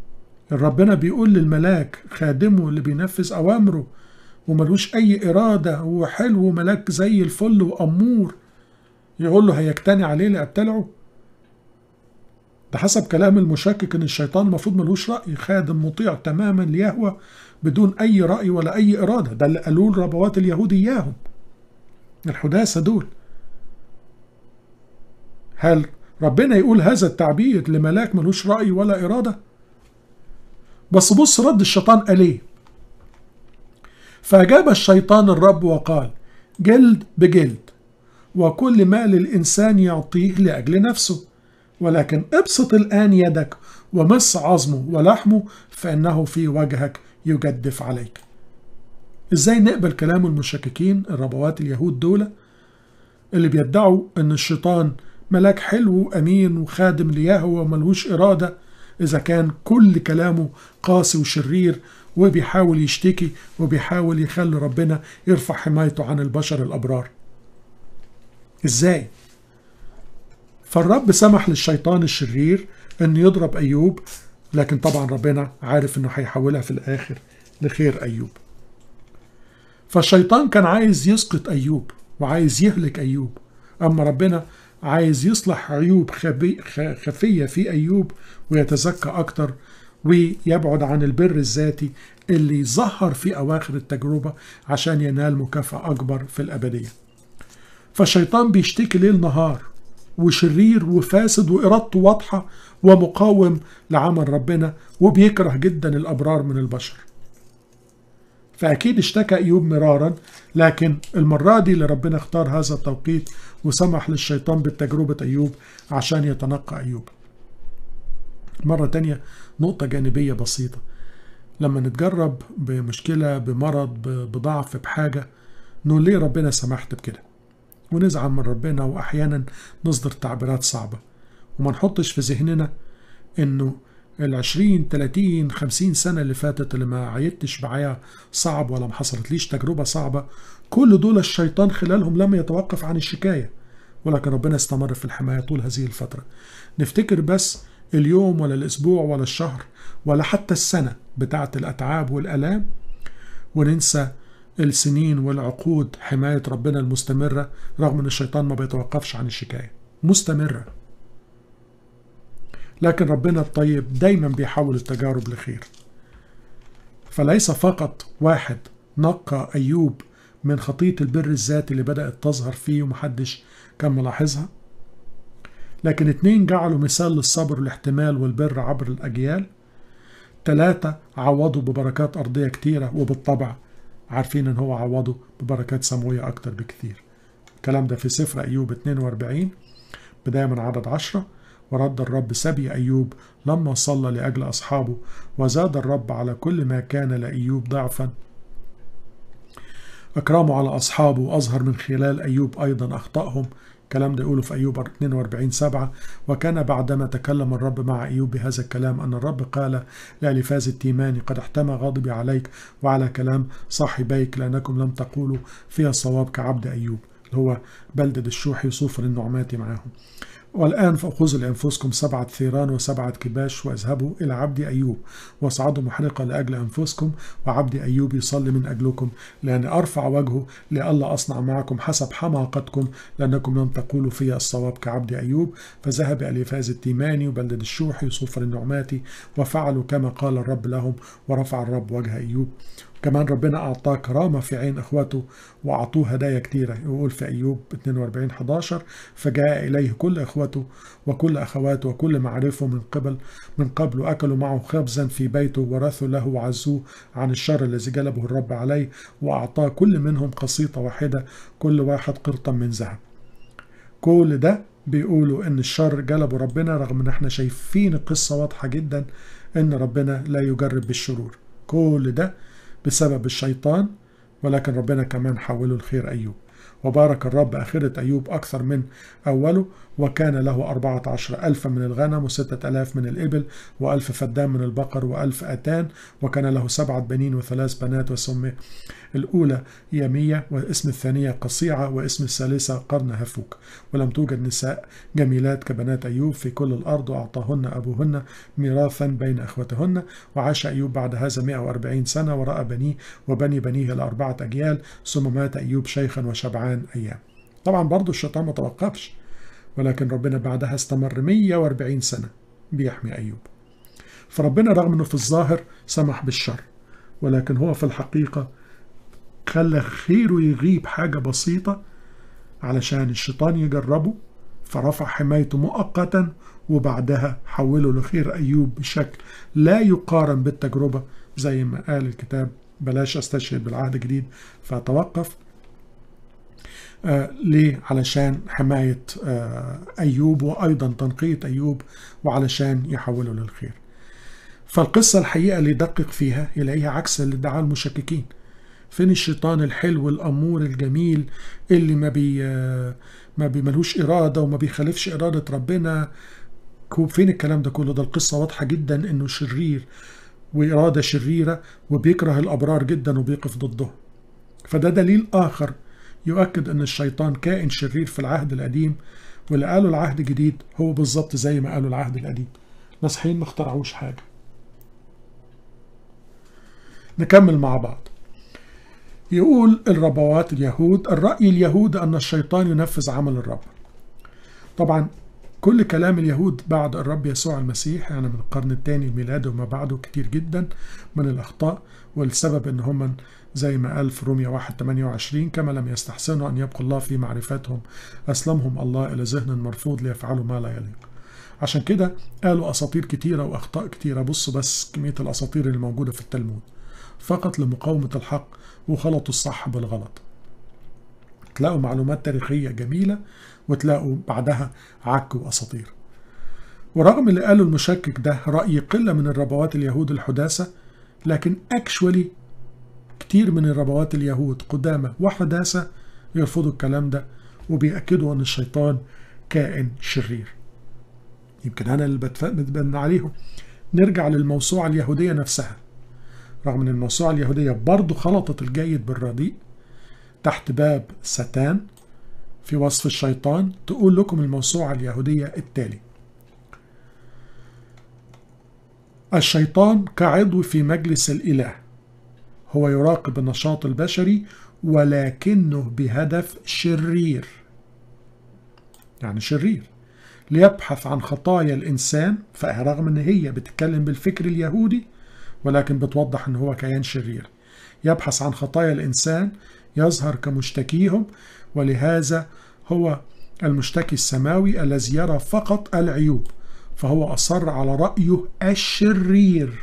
ربنا بيقول للملاك خادمه اللي بينفذ أوامره وملوش أي إرادة هو حلو ملاك زي الفل وأمور يقول له هيجتني عليه لأبتلعه ده حسب كلام المشكك ان الشيطان المفروض ملوش رأي خادم مطيع تماما ليهوى بدون اي رأي ولا اي ارادة ده اللي قالوه الربوات اليهود اياهم الحداثة دول هل ربنا يقول هذا التعبير لملاك ملوش رأي ولا إرادة بس بص رد الشيطان قال ايه فأجاب الشيطان الرب وقال جلد بجلد وكل ما للإنسان يعطيه لأجل نفسه ولكن ابسط الآن يدك ومس عظمه ولحمه فإنه في وجهك يجدف عليك ازاي نقبل كلام المشككين الربوات اليهود دول اللي بيدعوا ان الشيطان ملاك حلو وامين وخادم ليهوى وملهوش اراده اذا كان كل كلامه قاسي وشرير وبيحاول يشتكي وبيحاول يخلي ربنا يرفع حمايته عن البشر الابرار ازاي فالرب سمح للشيطان الشرير انه يضرب ايوب لكن طبعا ربنا عارف انه هيحولها في الاخر لخير ايوب فالشيطان كان عايز يسقط ايوب وعايز يهلك ايوب اما ربنا عايز يصلح عيوب خفية في أيوب ويتزكى أكتر ويبعد عن البر الذاتي اللي ظهر في أواخر التجربة عشان ينال مكافأة أكبر في الأبدية فالشيطان بيشتكي ليل نهار وشرير وفاسد وإرادته واضحة ومقاوم لعمل ربنا وبيكره جدا الأبرار من البشر فأكيد اشتكى أيوب مرارا لكن المرة دي اللي ربنا اختار هذا التوقيت وسمح للشيطان بالتجربة أيوب عشان يتنقى أيوب مرة تانية نقطة جانبية بسيطة لما نتجرب بمشكلة بمرض بضعف بحاجة نقول ليه ربنا سمحت بكده ونزعل من ربنا وأحيانا نصدر تعبيرات صعبة وما نحطش في ذهننا إنه العشرين تلاتين خمسين سنة اللي فاتت اللي ما عيدتش معايا صعب ولا ما حصلتليش تجربة صعبة كل دول الشيطان خلالهم لم يتوقف عن الشكاية ولكن ربنا استمر في الحماية طول هذه الفترة نفتكر بس اليوم ولا الأسبوع ولا الشهر ولا حتى السنة بتاعة الأتعاب والألام وننسى السنين والعقود حماية ربنا المستمرة رغم أن الشيطان ما بيتوقفش عن الشكاية مستمرة لكن ربنا الطيب دايما بيحول التجارب لخير فليس فقط واحد نقى أيوب من خطية البر الذاتي اللي بدأت تظهر فيه ومحدش كان ملاحظها لكن اتنين جعلوا مثال للصبر والاحتمال والبر عبر الأجيال تلاتة عوضوا ببركات أرضية كتيرة وبالطبع عارفين ان هو عوضه ببركات سماوية أكتر بكثير الكلام ده في سفر أيوب 42 بداية من عدد عشرة ورد الرب سبي أيوب لما صلى لأجل أصحابه وزاد الرب على كل ما كان لأيوب ضعفا أكرمه على أصحابه وأظهر من خلال أيوب أيضا أخطأهم الكلام ده يقوله في أيوب 42 سبعة وكان بعدما تكلم الرب مع أيوب بهذا الكلام أن الرب قال لألفاز التيماني قد احتمى غضبي عليك وعلى كلام صاحبيك لأنكم لم تقولوا فيها الصواب كعبد أيوب اللي هو بلدة الشوحي وصوفر النعماتي معاهم والآن فأخذوا لأنفسكم سبعة ثيران وسبعة كباش واذهبوا إلى عبد أيوب واصعدوا محرقة لأجل أنفسكم وعبد أيوب يصلي من أجلكم لأن أرفع وجهه لئلا أصنع معكم حسب حماقتكم لأنكم لم تقولوا في الصواب كعبد أيوب فذهب أليفاز التيماني وبلد الشوحي وصوفر النعماتي وفعلوا كما قال الرب لهم ورفع الرب وجه أيوب كمان ربنا أعطاه كرامة في عين إخوته وأعطوه هدايا كتيرة يقول في أيوب 42 11 فجاء إليه كل إخوته وكل أخواته وكل معرفه من قبل من قبل وأكلوا معه خبزا في بيته ورثوا له وعزوه عن الشر الذي جلبه الرب عليه وأعطاه كل منهم قسيطة واحدة كل واحد قرطا من ذهب كل ده بيقولوا ان الشر جلبه ربنا رغم ان احنا شايفين القصة واضحة جدا ان ربنا لا يجرب بالشرور كل ده بسبب الشيطان ولكن ربنا كمان حوله الخير أيوب وبارك الرب آخرة أيوب أكثر من أوله وكان له أربعة عشر ألفا من الغنم وستة ألاف من الإبل وألف فدان من البقر وألف أتان وكان له سبعة بنين وثلاث بنات وسمي الأولى هي مية واسم الثانية قصيعة واسم الثالثة قرن هفوك ولم توجد نساء جميلات كبنات أيوب في كل الأرض وأعطاهن أبوهن ميراثا بين أخوتهن وعاش أيوب بعد هذا 140 سنة ورأى بنيه وبني بنيه لأربعة أجيال ثم مات أيوب شيخا وشبعان أيام طبعا برضو الشيطان ما توقفش ولكن ربنا بعدها استمر 140 سنة بيحمي أيوب فربنا رغم أنه في الظاهر سمح بالشر ولكن هو في الحقيقة خلى خيره يغيب حاجة بسيطة علشان الشيطان يجربه فرفع حمايته مؤقتا وبعدها حوله لخير أيوب بشكل لا يقارن بالتجربة زي ما قال الكتاب بلاش استشهد بالعهد الجديد فتوقف آه ليه؟ علشان حماية آه أيوب وأيضا تنقية أيوب وعلشان يحوله للخير فالقصة الحقيقة اللي يدقق فيها يلاقيها عكس اللي ادعاه المشككين فين الشيطان الحلو الأمور الجميل اللي ما بي ما بيملوش إرادة وما بيخالفش إرادة ربنا فين الكلام ده كله ده القصة واضحة جدا إنه شرير وإرادة شريرة وبيكره الأبرار جدا وبيقف ضدهم فده دليل آخر يؤكد أن الشيطان كائن شرير في العهد القديم واللي قالوا العهد الجديد هو بالظبط زي ما قالوا العهد القديم مسيحيين ما اخترعوش حاجة نكمل مع بعض يقول الربوات اليهود الرأي اليهود أن الشيطان ينفذ عمل الرب طبعا كل كلام اليهود بعد الرب يسوع المسيح يعني من القرن الثاني الميلادي وما بعده كتير جدا من الأخطاء والسبب أن هم زي ما قال في روميا 1 28 كما لم يستحسنوا أن يبقوا الله في معرفتهم أسلمهم الله إلى ذهن مرفوض ليفعلوا ما لا يليق عشان كده قالوا أساطير كتيرة وأخطاء كتيرة بصوا بس كمية الأساطير اللي موجودة في التلمود فقط لمقاومة الحق وخلطوا الصح بالغلط تلاقوا معلومات تاريخية جميلة وتلاقوا بعدها عك وأساطير ورغم اللي قاله المشكك ده رأي قلة من الربوات اليهود الحداثة لكن اكشولي كتير من الربوات اليهود قدامى وحداثة يرفضوا الكلام ده وبيأكدوا أن الشيطان كائن شرير يمكن أنا اللي بتبنى عليهم نرجع للموسوعة اليهودية نفسها رغم أن الموسوعة اليهودية برضو خلطت الجيد بالرديء تحت باب ستان في وصف الشيطان تقول لكم الموسوعة اليهودية التالي الشيطان كعضو في مجلس الإله هو يراقب النشاط البشري ولكنه بهدف شرير يعني شرير ليبحث عن خطايا الإنسان فرغم أن هي بتتكلم بالفكر اليهودي ولكن بتوضح أن هو كيان شرير يبحث عن خطايا الإنسان يظهر كمشتكيهم ولهذا هو المشتكي السماوي الذي يرى فقط العيوب فهو أصر على رأيه الشرير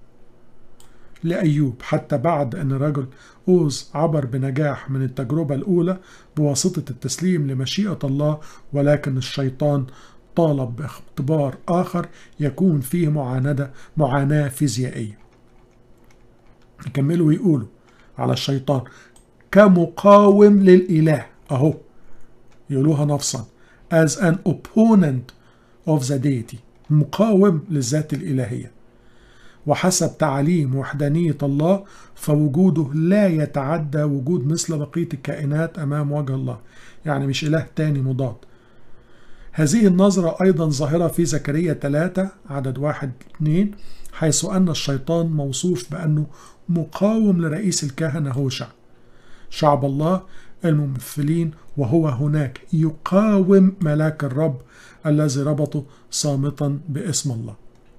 لأيوب حتى بعد أن رجل أوز عبر بنجاح من التجربة الأولى بواسطة التسليم لمشيئة الله ولكن الشيطان طالب باختبار آخر يكون فيه معاندة معاناة فيزيائية يكملوا ويقولوا على الشيطان كمقاوم للإله أهو يقولوها نفسا as an opponent of the deity مقاوم للذات الإلهية وحسب تعاليم وحدانية الله فوجوده لا يتعدى وجود مثل بقية الكائنات أمام وجه الله يعني مش إله تاني مضاد هذه النظرة أيضا ظاهرة في زكريا 3 عدد 1 2 حيث أن الشيطان موصوف بأنه مقاوم لرئيس الكهنة هوشع شعب الله الممثلين وهو هناك يقاوم ملاك الرب الذي ربطه صامتا باسم الله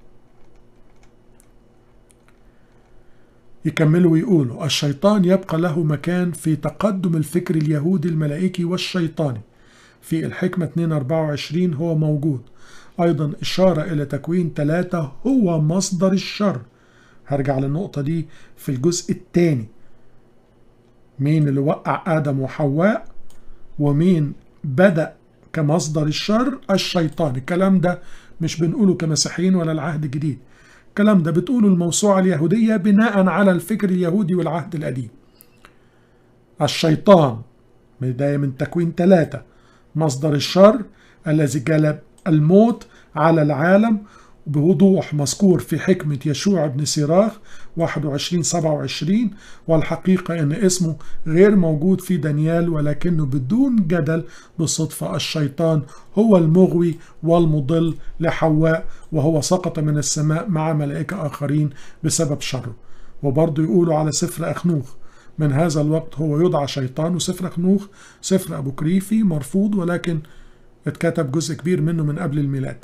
يكملوا ويقولوا الشيطان يبقى له مكان في تقدم الفكر اليهودي الملائكي والشيطاني في الحكمة 224 هو موجود أيضا إشارة إلى تكوين ثلاثة هو مصدر الشر هرجع للنقطة دي في الجزء الثاني مين اللي وقع آدم وحواء ومين بدأ كمصدر الشر الشيطان الكلام ده مش بنقوله كمسيحيين ولا العهد الجديد الكلام ده بتقوله الموسوعة اليهودية بناء على الفكر اليهودي والعهد القديم الشيطان بداية من تكوين ثلاثة مصدر الشر الذي جلب الموت على العالم بوضوح مذكور في حكمة يشوع بن سيراخ 21 27 والحقيقة أن اسمه غير موجود في دانيال ولكنه بدون جدل بالصدفة الشيطان هو المغوي والمضل لحواء وهو سقط من السماء مع ملائكة آخرين بسبب شره وبرضه يقولوا على سفر أخنوخ من هذا الوقت هو يدعى شيطان وسفر أخنوخ سفر أبو كريفي مرفوض ولكن اتكتب جزء كبير منه من قبل الميلاد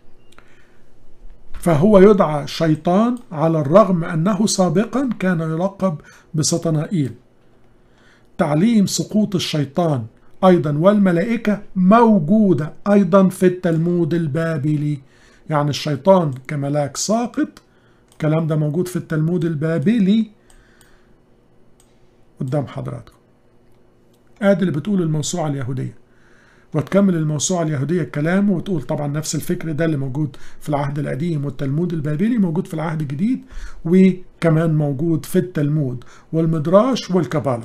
فهو يدعى شيطان على الرغم أنه سابقا كان يلقب بسطنائيل تعليم سقوط الشيطان أيضا والملائكة موجودة أيضا في التلمود البابلي يعني الشيطان كملاك ساقط الكلام ده موجود في التلمود البابلي قدام حضراتكم ادي اللي بتقول الموسوعة اليهودية وتكمل الموسوعة اليهودية الكلام وتقول طبعا نفس الفكر ده اللي موجود في العهد القديم والتلمود البابلي موجود في العهد الجديد وكمان موجود في التلمود والمدراش والكبالة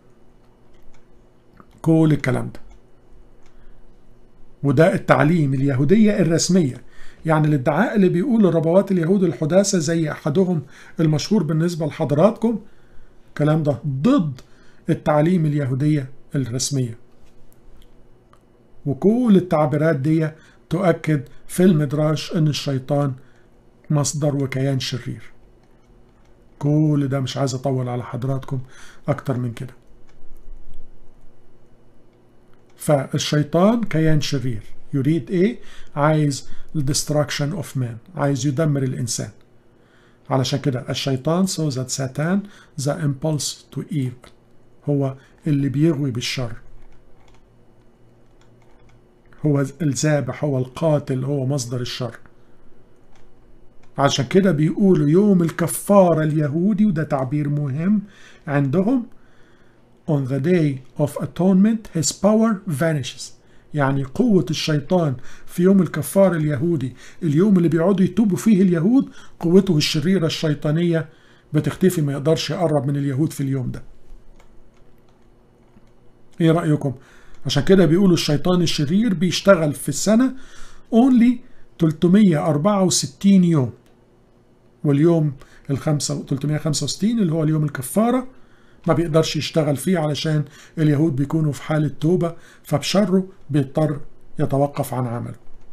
كل الكلام ده وده التعليم اليهودية الرسمية يعني الادعاء اللي بيقول الربوات اليهود الحداثة زي أحدهم المشهور بالنسبة لحضراتكم الكلام ده ضد التعليم اليهودية الرسمية وكل التعبيرات دي تؤكد في المدراش ان الشيطان مصدر وكيان شرير كل ده مش عايز اطول على حضراتكم اكتر من كده فالشيطان كيان شرير يريد ايه عايز destruction of man عايز يدمر الانسان علشان كده الشيطان so that Satan the impulse to evil هو اللي بيغوي بالشر هو الذابح هو القاتل هو مصدر الشر عشان كده بيقولوا يوم الكفارة اليهودي وده تعبير مهم عندهم on the day of atonement his power vanishes يعني قوة الشيطان في يوم الكفار اليهودي اليوم اللي بيقعدوا يتوبوا فيه اليهود قوته الشريرة الشيطانية بتختفي ما يقدرش يقرب من اليهود في اليوم ده ايه رأيكم عشان كده بيقولوا الشيطان الشرير بيشتغل في السنة only 364 يوم واليوم ال 365 اللي هو اليوم الكفارة ما بيقدرش يشتغل فيه علشان اليهود بيكونوا في حالة توبة فبشره بيضطر يتوقف عن عمله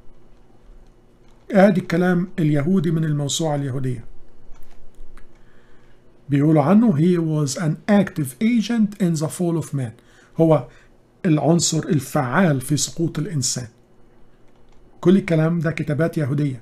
ادي الكلام اليهودي من الموسوعة اليهودية بيقولوا عنه he was an active agent in the fall of man هو العنصر الفعال في سقوط الإنسان كل الكلام ده كتابات يهودية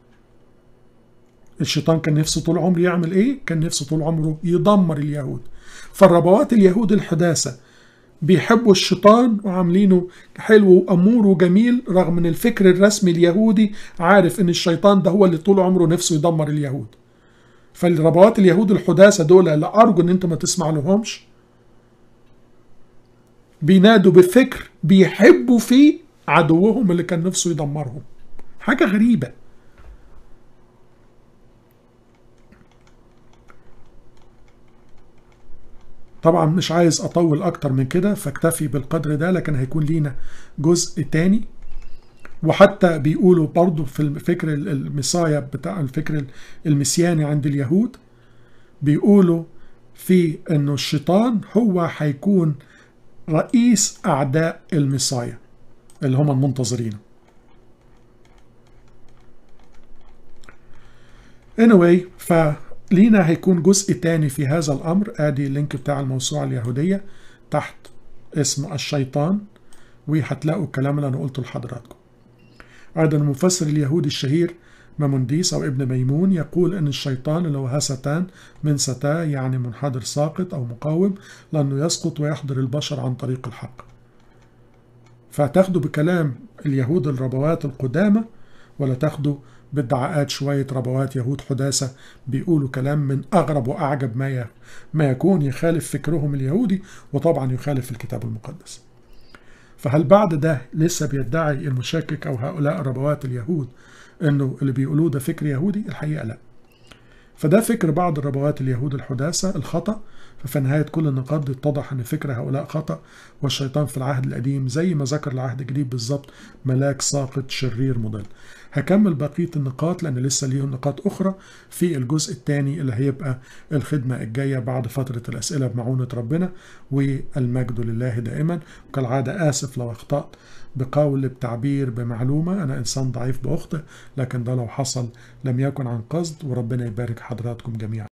الشيطان كان نفسه طول عمره يعمل ايه؟ كان نفسه طول عمره يدمر اليهود فالربوات اليهود الحداثة بيحبوا الشيطان وعاملينه حلو وأمور وجميل رغم ان الفكر الرسمي اليهودي عارف ان الشيطان ده هو اللي طول عمره نفسه يدمر اليهود فالربوات اليهود الحداثة دول اللي أرجو ان انتم ما تسمع لهمش بينادوا بفكر بيحبوا فيه عدوهم اللي كان نفسه يدمرهم حاجة غريبة طبعا مش عايز اطول اكتر من كده فاكتفي بالقدر ده لكن هيكون لينا جزء تاني وحتى بيقولوا برضو في الفكر المصايا بتاع الفكر المسياني عند اليهود بيقولوا في انه الشيطان هو هيكون رئيس اعداء المصايا اللي هم المنتظرين anyway فلينا هيكون جزء تاني في هذا الأمر آدي اللينك بتاع الموسوعة اليهودية تحت اسم الشيطان وهتلاقوا الكلام اللي أنا قلته لحضراتكم أيضا المفسر اليهودي الشهير مامونديس أو ابن ميمون يقول أن الشيطان اللي هو هستان من ستا يعني منحدر ساقط أو مقاوم لأنه يسقط ويحضر البشر عن طريق الحق فتاخدوا بكلام اليهود الربوات القدامى ولا تاخدوا بادعاءات شوية ربوات يهود حداثة بيقولوا كلام من أغرب وأعجب ما ما يكون يخالف فكرهم اليهودي وطبعا يخالف الكتاب المقدس فهل بعد ده لسه بيدعي المشكك أو هؤلاء ربوات اليهود أنه اللي بيقولوه ده فكر يهودي الحقيقة لا فده فكر بعض الربوات اليهود الحداثة الخطأ ففي نهاية كل النقاط دي اتضح أن فكر هؤلاء خطأ والشيطان في العهد القديم زي ما ذكر العهد الجديد بالظبط ملاك ساقط شرير مضل هكمل بقية النقاط لأن لسه ليهم نقاط أخرى في الجزء الثاني اللي هيبقى الخدمة الجاية بعد فترة الأسئلة بمعونة ربنا والمجد لله دائما وكالعادة آسف لو أخطأت بقول بتعبير بمعلومة أنا إنسان ضعيف بأخطئ لكن ده لو حصل لم يكن عن قصد وربنا يبارك حضراتكم جميعا